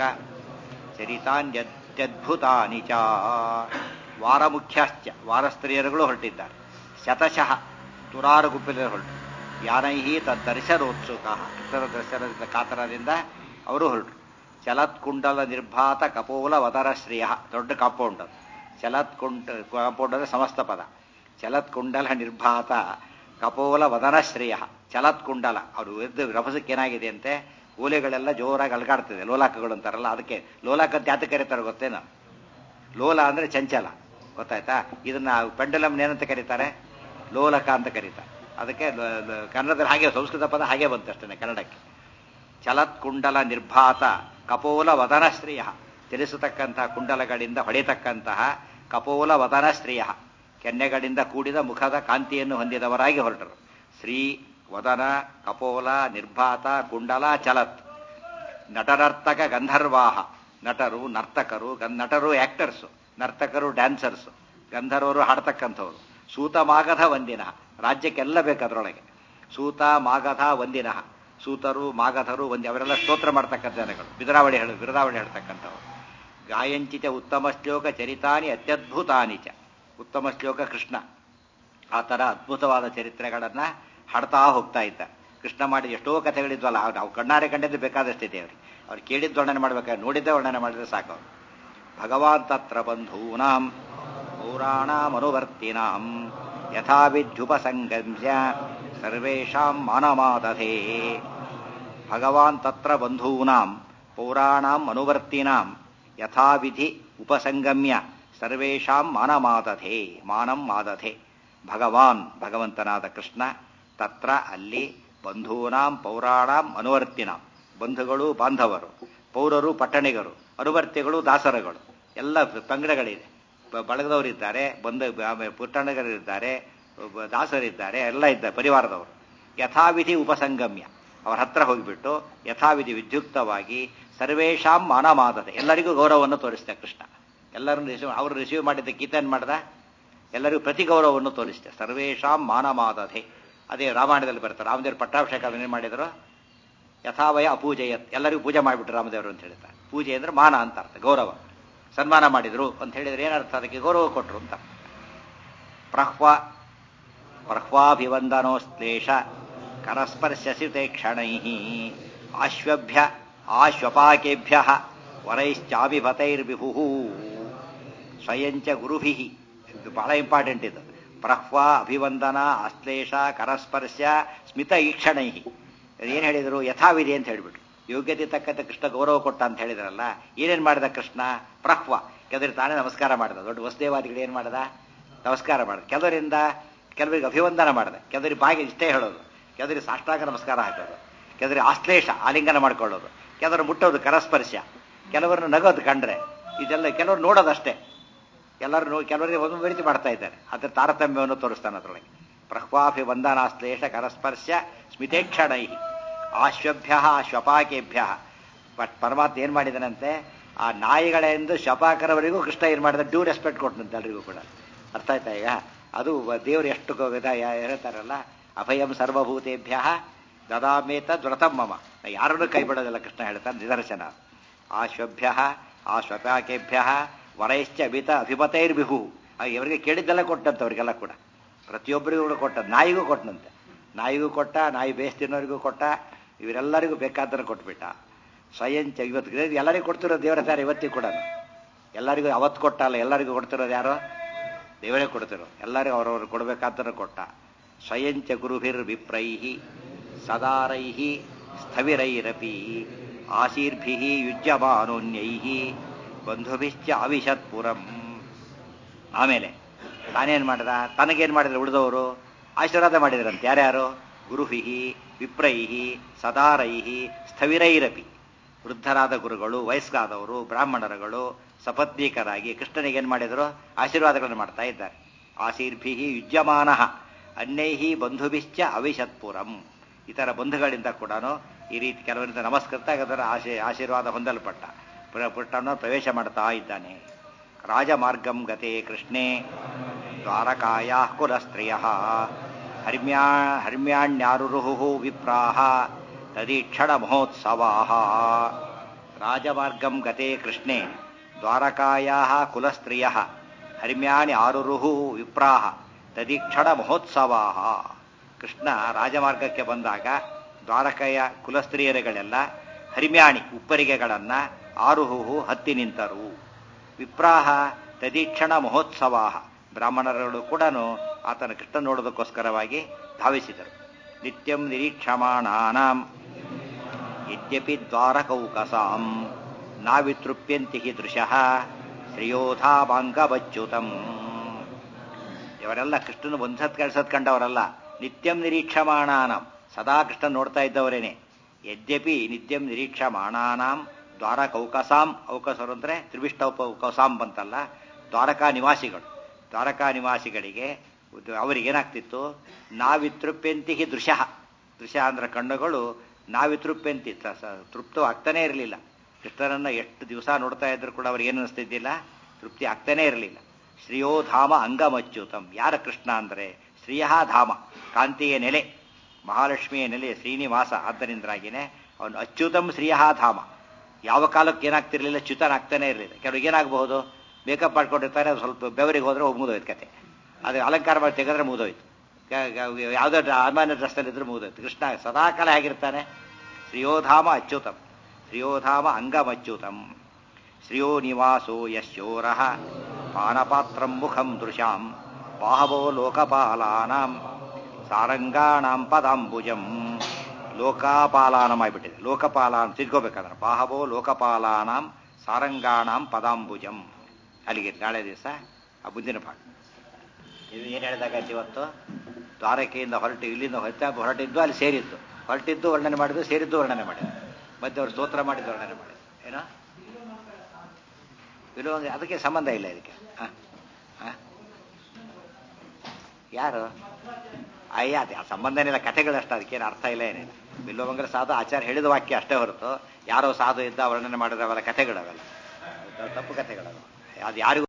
ಚರಿತಾನ್ಯತ್ಯದ್ಭುತಾನಿ ಚ ವಾರಮುಖ್ಯಾಶ್ಚ ವಾರಸ್ತ್ರೀಯರುಗಳು ಹೊರಟಿದ್ದಾರೆ ಶತಶಃ ತುರಾರು ಗುಂಪಿನಲ್ಲಿ ಹೊರಟು ಯಾನೈಹಿ ತದ್ದರ್ಶನೋತ್ಸುಕ ಕೃಷ್ಣರ ದರ್ಶನದಿಂದ ಕಾತರದಿಂದ ಅವರು ಹೊರಟರು ಚಲತ್ಕುಂಡಲ ನಿರ್ಭಾತ ಕಪೋಲ ವದರ ಶ್ರೇಯ ದೊಡ್ಡ ಕಾಂಪೌಂಡ್ ಅದು ಚಲತ್ಕುಂಡ ಕಾಂಪೌಂಡ್ ಅಂದ್ರೆ ಸಮಸ್ತ ಪದ ಚಲತ್ಕುಂಡಲ ನಿರ್ಭಾತ ಕಪೋಲ ವದನ ಶ್ರೇಯ ಚಲತ್ಕುಂಡಲ ಅವರು ಎದ್ದು ರಭಸಕ್ಕೆ ಏನಾಗಿದೆ ಅಂತೆ ಓಲೆಗಳೆಲ್ಲ ಜೋರಾಗಿ ಅಲ್ಗಾಡ್ತಿದೆ ಲೋಲಾಕಗಳು ಅಂತಾರಲ್ಲ ಅದಕ್ಕೆ ಲೋಲಾಕ ಅಂತ ಯಾತಕ್ಕೆ ಕರೀತಾರೆ ಗೊತ್ತೇನು ಲೋಲ ಅಂದ್ರೆ ಚಂಚಲ ಗೊತ್ತಾಯ್ತಾ ಇದನ್ನ ಪೆಂಡಲಮ್ ಏನಂತ ಕರೀತಾರೆ ಲೋಲಕ ಅಂತ ಕರೀತಾರೆ ಅದಕ್ಕೆ ಲ- ಲ- ಕನ್ನಡದಲ್ಲಿ ಹಾಗೆ ಸಂಸ್ಕೃತ ಪದ ಹಾಗೆ ಬಂತು ಅಷ್ಟೇ ಕನ್ನಡಕ್ಕೆ ಚಲತ್ಕುಂಡಲ ನಿರ್ಭಾತ ಕಪೋಲ ವದನ ಶ್ರೇಯ ಚಲಿಸತಕ್ಕಂತಹ ಕುಂಡಲಗಳಿಂದ ಹೊಡೆಯತಕ್ಕಂತಹ ಕಪೋಲ ವದನ ಶ್ರೇಯ ಕೆನ್ನೆಗಳಿಂದ ಕೂಡಿದ ಮುಖದ ಕಾಂತಿಯನ್ನು ಹೊಂದಿದವರಾಗಿ ಹೊರಟರು ಶ್ರೀ ವದನ ಕಪೋಲ ನಿರ್ಭಾತ ಕುಂಡಲ ಚಲತ್ ನಟನರ್ತಕ ಗಂಧರ್ವಾಹ ನಟರು ನರ್ತಕರು ಗನ್- ನಟರು ಆಕ್ಟರ್ಸ್ ನರ್ತಕರು ಡ್ಯಾನ್ಸರ್ಸ್ ಗಂಧರ್ವರು ಹಾಡ್ತಕ್ಕಂಥವ್ರು ಸೂತ ಮಾಗಧ ವಂದಿನ ರಾಜ್ಯಕ್ಕೆಲ್ಲ ಬೇಕು ಅದರೊಳಗೆ ಸೂತ ಮಾಗಧ ವಂದಿನ ಸೂತರು ಮಾಗಧರು ವಂದಿ ಅವರೆಲ್ಲ ಸ್ತೋತ್ರ ಮಾಡ್ತಕ್ಕಂಥ ಜನಗಳು ಬಿದರಾವಳಿ ಹೇಳು ಬಿರುದಾವಳಿ ಹೇಳ್ತಕ್ಕಂಥವ್ರು ಗಾಯಂಚಿತ ಉತ್ತಮ ಶ್ಲೋಕ ಚರಿತಾನಿ ಅತ್ಯದ್ಭುತಾನಿ ಚ ಉತ್ತಮ ಶ್ಲೋಕ ಕೃಷ್ಣ ಆ ಥರ ಅದ್ಭುತವಾದ ಚರಿತ್ರೆಗಳನ್ನ ಹಾಡ್ತಾ ಹೋಗ್ತಾ ಇದ್ದ ಕೃಷ್ಣ ಮಾಡಿ ಎಷ್ಟೋ ಕಥೆಗಳಿದ್ವಲ್ಲ ಅವ್ರು ನಾವು ಕಣ್ಣಾರೆ ಕಂಡಿದ್ದು ಬೇಕಾದಷ್ಟಿದೆ ಅವ್ರಿಗೆ ಅವ್ರು ಕೇಳಿದ್ದು ವರ್ಣನೆ ಮಾಡ್ಬೇಕಾದ್ರೆ ನೋಡಿದ್ದೇ ವರ್ಣನೆ ಮಾಡಿದ್ರೆ ಸಾಕು ಅವ್ರು ಭಗವಾನ್ ತತ್ರ ಬಂಧೂನಾಂ ಪೌರಾಣಾಮನುವರ್ತಿನಾಂ ಯಥಾವಿದ್ಯುಪಸಂಗಮ್ಯ ಸರ್ವೇಷಾಂ ಮಾನಮಾದಧೇ ಭಗವಾನ್ ತತ್ರ ಬಂಧೂನಾಂ ಪೌರಾಣಾಂ ಅನುವರ್ತಿನಾಂ ಯಥಾವಿಧಿ ಉಪಸಂಗಮ್ಯ ಸರ್ವೇಷಾಂ ಮಾನಮಾದಧೇ ಮಾನಂ ಮಾದಧೆ ಭಗವಾನ್ ಭಗವಂತನಾದ ಕೃಷ್ಣ ತತ್ರ ಅಲ್ಲಿ ಬಂಧೂನಾಂ ಪೌರಾಣಾಂ ಅನುವರ್ತಿನಾಂ ಬಂಧುಗಳು ಬಾಂಧವರು ಪೌರರು ಪಟ್ಟಣಿಗರು ಅನುವರ್ತಿಗಳು ದಾಸರಗಳು ಎಲ್ಲ ಪಂಗಡಗಳಿದೆ ಬ- ಬಳಗದವರಿದ್ದಾರೆ ಬಂದ ಆಮೇಲೆ ಪುಟ್ಟಣ್ಣಗರಿದ್ದಾರೆ ಒಬ್ಬ ದಾಸರಿದ್ದಾರೆ ಎಲ್ಲ ಇದ್ದಾರೆ ಪರಿವಾರದವರು ಯಥಾವಿಧಿ ಉಪಸಂಗಮ್ಯ ಅವರ ಹತ್ರ ಹೋಗಿಬಿಟ್ಟು ಯಥಾವಿಧಿ ವಿದ್ಯುಕ್ತವಾಗಿ ಸರ್ವೇಶಾಂ ಮಾನಮಾದತೆ ಎಲ್ಲರಿಗೂ ಗೌರವವನ್ನು ತೋರಿಸಿದೆ ಕೃಷ್ಣ ಎಲ್ಲರನ್ನು ರಿಸೀವ್ ಅವರು ರಿಸೀವ್ ಮಾಡಿದ್ದಕ್ಕೆ ಈತೇನು ಮಾಡ್ದ ಎಲ್ಲರಿಗೂ ಪ್ರತಿ ಗೌರವವನ್ನು ತೋರಿಸಿದೆ ಸರ್ವೇಶಾಂ ಮಾನಮಾದತೆ ಅದೇ ರಾಮಾಯಣದಲ್ಲಿ ಬರ್ತಾರೆ ರಾಮದೇವ್ರ ಪಟ್ಟಾಭಿಷೇಕ ಏನು ಮಾಡಿದ್ರು ಯಥಾವಯ ಅಪೂಜೆಯತ್ ಎಲ್ಲರಿಗೂ ಪೂಜೆ ಮಾಡಿಬಿಟ್ರು ರಾಮದೇವರು ಅಂತ ಹೇಳ್ತಾರೆ ಪೂಜೆ ಅಂದ್ರೆ ಮಾನ ಅಂತ ಅರ್ಥ ಗೌರವ ಸನ್ಮಾನ ಮಾಡಿದ್ರು ಅಂತ ಹೇಳಿದ್ರೆ ಏನರ್ಥ ಅದಕ್ಕೆ ಗೌರವ ಕೊಟ್ಟರು ಅಂತ ಪ್ರಹ್ವ ಪ್ರಹ್ವಾಭಿವಂದನೋಶ್ಲೇಷ ಕರಸ್ಪರ್ಶಸಿತೆ ಕ್ಷಣೈ ಆಶ್ವಭ್ಯ ಆಶ್ವಪಾಕೇಭ್ಯ ವರೈಶ್ಚಾಭಿಪತೈರ್ವಿಭು ಸ್ವಯಂಚ ಗುರುಭಿ ಇದು ಬಹಳ ಇಂಪಾರ್ಟೆಂಟ್ ಇದು ಪ್ರಹ್ವ ಅಭಿವಂದನ ಅಶ್ಲೇಷ ಕರಸ್ಪರ್ಶ ಸ್ಮಿತ ಈಕ್ಷಣೈ ಏನು ಹೇಳಿದರು ಯಥಾವಿಧಿ ಅಂತ ಹೇಳಿಬಿಟ್ರು ಯೋಗ್ಯತೆ ತಕ್ಕಂತೆ ಕೃಷ್ಣ ಗೌರವ ಕೊಟ್ಟ ಅಂತ ಹೇಳಿದ್ರಲ್ಲ ಏನೇನು ಮಾಡಿದ ಕೃಷ್ಣ ಪ್ರಹ್ವ ಕೆಲವರಿಗೆ ತಾನೇ ನಮಸ್ಕಾರ ಮಾಡಿದ ದೊಡ್ಡ ವಸುದೇವಾದಿಗಳು ಏನು ಮಾಡಿದ ನಮಸ್ಕಾರ ಮಾಡಿದ ಕೆಲವರಿಂದ ಕೆಲವರಿಗೆ ಅಭಿವಂದನ ಮಾಡಿದ ಕೆಲವರಿಗೆ ಬಾಯಿಗೆ ಇಷ್ಟೇ ಹೇಳೋದು ಕೆಲವರಿಗೆ ಸಾಷ್ಟಾಂಗ ನಮಸ್ಕಾರ ಹಾಕೋದು ಕೆಲವರಿಗೆ ಆಶ್ಲೇಷ ಆಲಿಂಗನ ಮಾಡ್ಕೊಳ್ಳೋದು ಕೆಲವರು ಮುಟ್ಟೋದು ಕರಸ್ಪರ್ಶ ಕೆಲವರನ್ನು ನಗೋದು ಕಂಡ್ರೆ ಇದೆಲ್ಲ ಕೆಲವರು ನೋಡೋದಷ್ಟೇ ಎಲ್ಲರೂ ನೋಡಿ ಕೆಲವರಿಗೆ ಒಂದೊಂದು ರೀತಿ ಮಾಡ್ತಾ ಇದ್ದಾರೆ ಅದರ ತಾರತಮ್ಯವನ್ನು ತೋರಿಸ್ತಾನೆ ಅದರೊಳಗೆ ಪ್ರಹ್ವಾಭಿವಂದನಾಶ್ಲೇಷ ಕರಸ್ಪರ್ಶ ಸ್ಮಿತೇಕ್ಷಣೈ ಆಶ್ವಭ್ಯ ಶ್ವಪಾಕೇಭ್ಯ ಬಟ್ ಪರಮಾತ್ಮ ಏನು ಮಾಡಿದನಂತೆ ಆ ನಾಯಿಗಳೆಂದು ಶಪಾಕರವರೆಗೂ ಕೃಷ್ಣ ಏನು ಮಾಡಿದ ಡ್ಯೂ ರೆಸ್ಪೆಕ್ಟ್ ಕೊಟ್ಟನಂತೆ ಎಲ್ರಿಗೂ ಕೂಡ ಅರ್ಥ ಆಯ್ತಾ ಈಗ ಅದು ದೇವರು ಎಷ್ಟು ಗೊ- ಇದ ಯಾ- ಹೇಳ್ತಾರಲ್ಲ ಅಭಯಂ ಸರ್ವಭೂತೇಭ್ಯ ದದಾಮೇತ ದುರತಂ ಮಮ ನಾ ಯಾರನ್ನೂ ಕೈ ಬಿಡೋದಿಲ್ಲ ಕೃಷ್ಣ ಹೇಳ್ತಾನೆ ನಿದರ್ಶನ ಆಶ್ವಭ್ಯ ಆ ಶ್ವಪಾಕೇಭ್ಯ ವರೈಶ್ಚ ಅಭಿತ ಅಭಿಮತೈರ್ವಿಹು ಇವರಿಗೆ ಕೇಳಿದ್ದೆಲ್ಲ ಕೊಟ್ಟಂತೆ ಅವರಿಗೆಲ್ಲ ಕೂಡ ಪ್ರತಿಯೊಬ್ಬರಿಗೂ ಕೂಡ ಕೊಟ್ಟ ನಾಯಿಗೂ ಕೊಟ್ಟನಂತೆ ನಾಯಿಗೂ ಕೊಟ್ಟ ನಾಯಿ ಬೇಸ್ ತಿನ್ನೋರಿಗೂ ಕೊಟ್ಟ ಇವರೆಲ್ಲರಿಗೂ ಬೇಕಾದ್ದನ್ನು ಕೊಟ್ಬಿಟ್ಟ ಸ್ವಯಂಚ ಇವತ್ತು ಎಲ್ಲರಿಗೂ ಕೊಡ್ತಿರೋ ದೇವರ ಸರ್ ಇವತ್ತಿಗೂ ಕೂಡ ಎಲ್ಲರಿಗೂ ಅವತ್ತು ಕೊಟ್ಟಲ್ಲ ಎಲ್ಲರಿಗೂ ಕೊಡ್ತಿರೋದು ಯಾರು ದೇವರೇ ಕೊಡ್ತಿರೋ ಎಲ್ಲರಿಗೂ ಅವ್ರವ್ರು ಕೊಡಬೇಕಾದ್ದನ್ನು ಕೊಟ್ಟ ಸ್ವಯಂಚ ಗುರುಭಿರ್ ವಿಪ್ರೈಹಿ ಸದಾರೈಹಿ ಸ್ಥವಿರೈರಪಿ ಆಶೀರ್ಭಿ ಯುಜ್ಯಮಾನೋನ್ಯೈಹಿ ಬಂಧುಭಿಶ್ಚ ಅವಿಶತ್ಪುರಂ ಆಮೇಲೆ ತಾನೇನು ಮಾಡಿದ ತನಗೇನು ಮಾಡಿದ್ರು ಉಳಿದವರು ಆಶೀರ್ವಾದ ಮಾಡಿದ್ರಂತೆ ಯಾರ್ಯಾರು ಗುರುಹಿಹಿ ವಿಪ್ರೈಹಿ ಸದಾರೈಹಿ ಸ್ಥವಿರೈರಪಿ ವೃದ್ಧರಾದ ಗುರುಗಳು ವಯಸ್ಸಾದವರು ಬ್ರಾಹ್ಮಣರುಗಳು ಸಪತ್ನೀಕರಾಗಿ ಕೃಷ್ಣನಿಗೆ ಏನು ಮಾಡಿದರು ಆಶೀರ್ವಾದಗಳನ್ನು ಮಾಡ್ತಾ ಇದ್ದಾರೆ ಆಶೀರ್ಭಿ ಯುಜ್ಯಮಾನ ಅನ್ಯೈಹಿ ಬಂಧುಭಿಶ್ಚ ಅವಿಶತ್ಪುರಂ ಇತರ ಬಂಧುಗಳಿಂದ ಕೂಡ ಈ ರೀತಿ ಕೆಲವರಿಂದ ನಮಸ್ಕೃತ ಅದರ ಆಶೀ ಆಶೀರ್ವಾದ ಹೊಂದಲ್ಪಟ್ಟ ಪುರ- ಪುಟ್ಟನ್ನು ಪ್ರವೇಶ ಮಾಡ್ತಾ ಇದ್ದಾನೆ ರಾಜಮಾರ್ಗಂ ಗತೆ ಕೃಷ್ಣೇ ದ್ವಾರಕಾಯ ಕುಲಸ್ತ್ರಿಯ ಹರ್ಮ್ಯಾ ಹರ್ಮ್ಯಾಣ್ಯಾರುರುಹು ವಿಪ್ರಾಹ ತದೀಕ್ಷಣ ಮಹೋತ್ಸವಾ ರಾಜಮಾರ್ಗಂ ಗತೆ ಕೃಷ್ಣೇ ದ್ವಾರಕಾಯಾ ಕುಲಸ್ತ್ರಿಯ ಹರ್ಮ್ಯಾಣಿ ಆರುರುಹು ವಿಪ್ರಾಹ ತದೀಕ್ಷಣ ಮಹೋತ್ಸವಾ ಕೃಷ್ಣ ರಾಜಮಾರ್ಗಕ್ಕೆ ಬಂದಾಗ ದ್ವಾರಕೆಯ ಕುಲಸ್ತ್ರೀಯರುಗಳೆಲ್ಲ ಹರಿಮ್ಯಾಣಿ ಉಪ್ಪರಿಗೆಗಳನ್ನ ಆರುಹುಹು ಹತ್ತಿ ನಿಂತರು ವಿಪ್ರಾಹ ತದೀಕ್ಷಣ ಮಹೋತ್ಸವ ಬ್ರಾಹ್ಮಣರುಗಳು ಕೂಡ ಆತನ ಕೃಷ್ಣ ನೋಡೋದಕ್ಕೋಸ್ಕರವಾಗಿ ಧಾವಿಸಿದರು ನಿತ್ಯಂ ನಿರೀಕ್ಷಮಾಣಾನಾಂ ಯದ್ಯಪಿ ದ್ವಾರಕೌಕಸಾಂ ನಾವಿತೃಪ್ಯಂತಿ ಹಿ ದೃಶಃ ಶ್ರೇಯೋಧಾಭಾಂಗವಚ್ಯುತಂ ಇವರೆಲ್ಲ ಕೃಷ್ಣನ ಒಂದ್ಸತ್ ಕೆಲ್ಸತ್ ಕಂಡವರಲ್ಲ ನಿತ್ಯಂ ನಿರೀಕ್ಷಮಾಣಾನಾಂ ಸದಾ ಕೃಷ್ಣ ನೋಡ್ತಾ ಇದ್ದವರೇನೆ ಯದ್ಯಪಿ ನಿತ್ಯಂ ನಿರೀಕ್ಷಮಾಣಾನಾಂ ದ್ವಾರಕೌಕಸಾಂ ಔಕಸರು ಅಂದ್ರೆ ತ್ರಿವಿಷ್ಟೌಪೌಕಸಾಂ ಬಂತಲ್ಲ ದ್ವಾರಕಾ ನಿವಾಸಿಗಳು ದ್ವಾರಕಾ ನಿವಾಸಿಗಳಿಗೆ ಇದು ಅವರಿಗೇನಾಗ್ತಿತ್ತು ನಾವಿತೃಪ್ಯಂತಿ ಹಿ ದೃಶ್ಯ ದೃಶ್ಯ ಅಂದ್ರೆ ಕಣ್ಣುಗಳು ನಾವಿತೃಪ್ಯಂತಿ ತ- ಸ- ತೃಪ್ತ ಆಗ್ತಾನೇ ಇರಲಿಲ್ಲ ಕೃಷ್ಣನನ್ನ ಎಷ್ಟು ದಿವಸ ನೋಡ್ತಾ ಇದ್ರು ಕೂಡ ಅವ್ರಿಗೆ ಏನು ಅನಿಸ್ತಿದ್ದಿಲ್ಲ ತೃಪ್ತಿ ಆಗ್ತಾನೇ ಇರಲಿಲ್ಲ ಶ್ರೀಯೋಧಾಮ ಅಂಗಮಚ್ಯುತಂ ಯಾರ ಕೃಷ್ಣ ಅಂದರೆ ಶ್ರೀಯಧಾಮ ಕಾಂತಿಯ ನೆಲೆ ಮಹಾಲಕ್ಷ್ಮಿಯ ನೆಲೆ ಶ್ರೀನಿವಾಸ ಆದ್ದರಿಂದಾಗಿನೇ ಅವನು ಅಚ್ಯುತಂ ಶ್ರೀಯಧಾಮ ಯಾವ ಕಾಲಕ್ಕೆ ಏನಾಗ್ತಿರ್ಲಿಲ್ಲ ಚ್ಯುತನಾಗ್ತಾನೆ ಇರಲಿಲ್ಲ ಕೆಲವ್ರಿಗೆ ಏನಾಗಬಹುದು ಮೇಕಪ್ ಮಾಡ್ಕೊಂಡಿರ್ತಾರೆ ಅದು ಸ್ವಲ್ಪ ಬೆವರಿಗೆ ಹೋದ್ರೆ ಹೋಗಿ ಮುಗಿದೋಯ್ತು ಕತೆ ಅದು ಅಲಂಕಾರ ಮಾಡಿ ತೆಗೆದ್ರೆ ಮುಗಿದೋಯ್ತು ಯಾವುದೋ ಸಾಮಾನ್ಯ ಡ್ರೆಸ್ಸಲ್ಲಿ ಇದ್ರೆ ಮುಗಿದೋಯ್ತು ಕೃಷ್ಣ ಸದಾಕಾಲ ಹೇಗಿರ್ತಾನೆ ಶ್ರೀಯೋಧಾಮ ಅಚ್ಯುತಂ ಶ್ರೀಯೋಧಾಮ ಅಂಗಮಚ್ಯುತಂ ಶ್ರಿಯೋ ನಿವಾಸೋ ಯಶೋರ ಪಾನಪಾತ್ರಂ ಮುಖಂ ದೃಶಾಂ ಬಾಹವೋ ಲೋಕಪಾಲಾನಾಂ ಸಾರಂಗಾಣಾಂ ಪದಾಂಬುಜಂ ಲೋಕಾಪಾಲಾನಂ ಆಗಿಬಿಟ್ಟಿದೆ ಲೋಕಪಾಲಾನ್ ತಿಳ್ಕೋಬೇಕಾದ್ರೆ ಬಾಹವೋ ಲೋಕಪಾಲಾನಾಂ ಸಾರಂಗಾಣಾಂ ಪದಾಂಬುಜಂ ಅಲ್ಲಿಗೆ ನಾಳೆ ದಿವಸ ಆ ಮುಂದಿನ ಭಾಗ ಇದು ಏನು ಹೇಳಿದಾಗಾಯ್ತು ಇವತ್ತು ದ್ವಾರಕೆಯಿಂದ ಹೊರಟು ಇಲ್ಲಿಂದ ಹೊರಟ ಹೊರಟಿದ್ದು ಅಲ್ಲಿ ಸೇರಿದ್ದು ಹೊರಟಿದ್ದು ವರ್ಣನೆ ಮಾಡಿದ್ದು ಸೇರಿದ್ದು ವರ್ಣನೆ ಮಾಡಿದ್ದು ಮತ್ತೆ ಅವ್ರು ಸ್ತೋತ್ರ ಮಾಡಿದ್ದು ವರ್ಣನೆ ಮಾಡಿದ್ದು ಏನೋ ಬಿಲ್ವಂಗ ಅದಕ್ಕೆ ಸಂಬಂಧ ಇಲ್ಲ ಇದಕ್ಕೆ ಹ? ಹ? ಯಾರು ಅಯ್ಯ ಅದೇ ಆ ಸಂಬಂಧನೇ ಇಲ್ಲ ಕಥೆಗಳಷ್ಟು ಅದಕ್ಕೇನು ಅರ್ಥ ಇಲ್ಲ ಏನಿಲ್ಲ ಬಿಲ್ವಮಂಗಲ ಸಾಧು ಆಚಾರ ಹೇಳಿದ ವಾಕ್ಯ ಅಷ್ಟೇ ಹೊರತು ಯಾರೋ ಸಾಧು ಇದ್ದ ವರ್ಣನೆ ಮಾಡಿದ ಅವೆಲ್ಲ ಕಥೆಗಳವೆಲ್ಲ ತಪ್ಪು ಕಥೆಗಳವ ಅದು ಯಾರಿಗೂ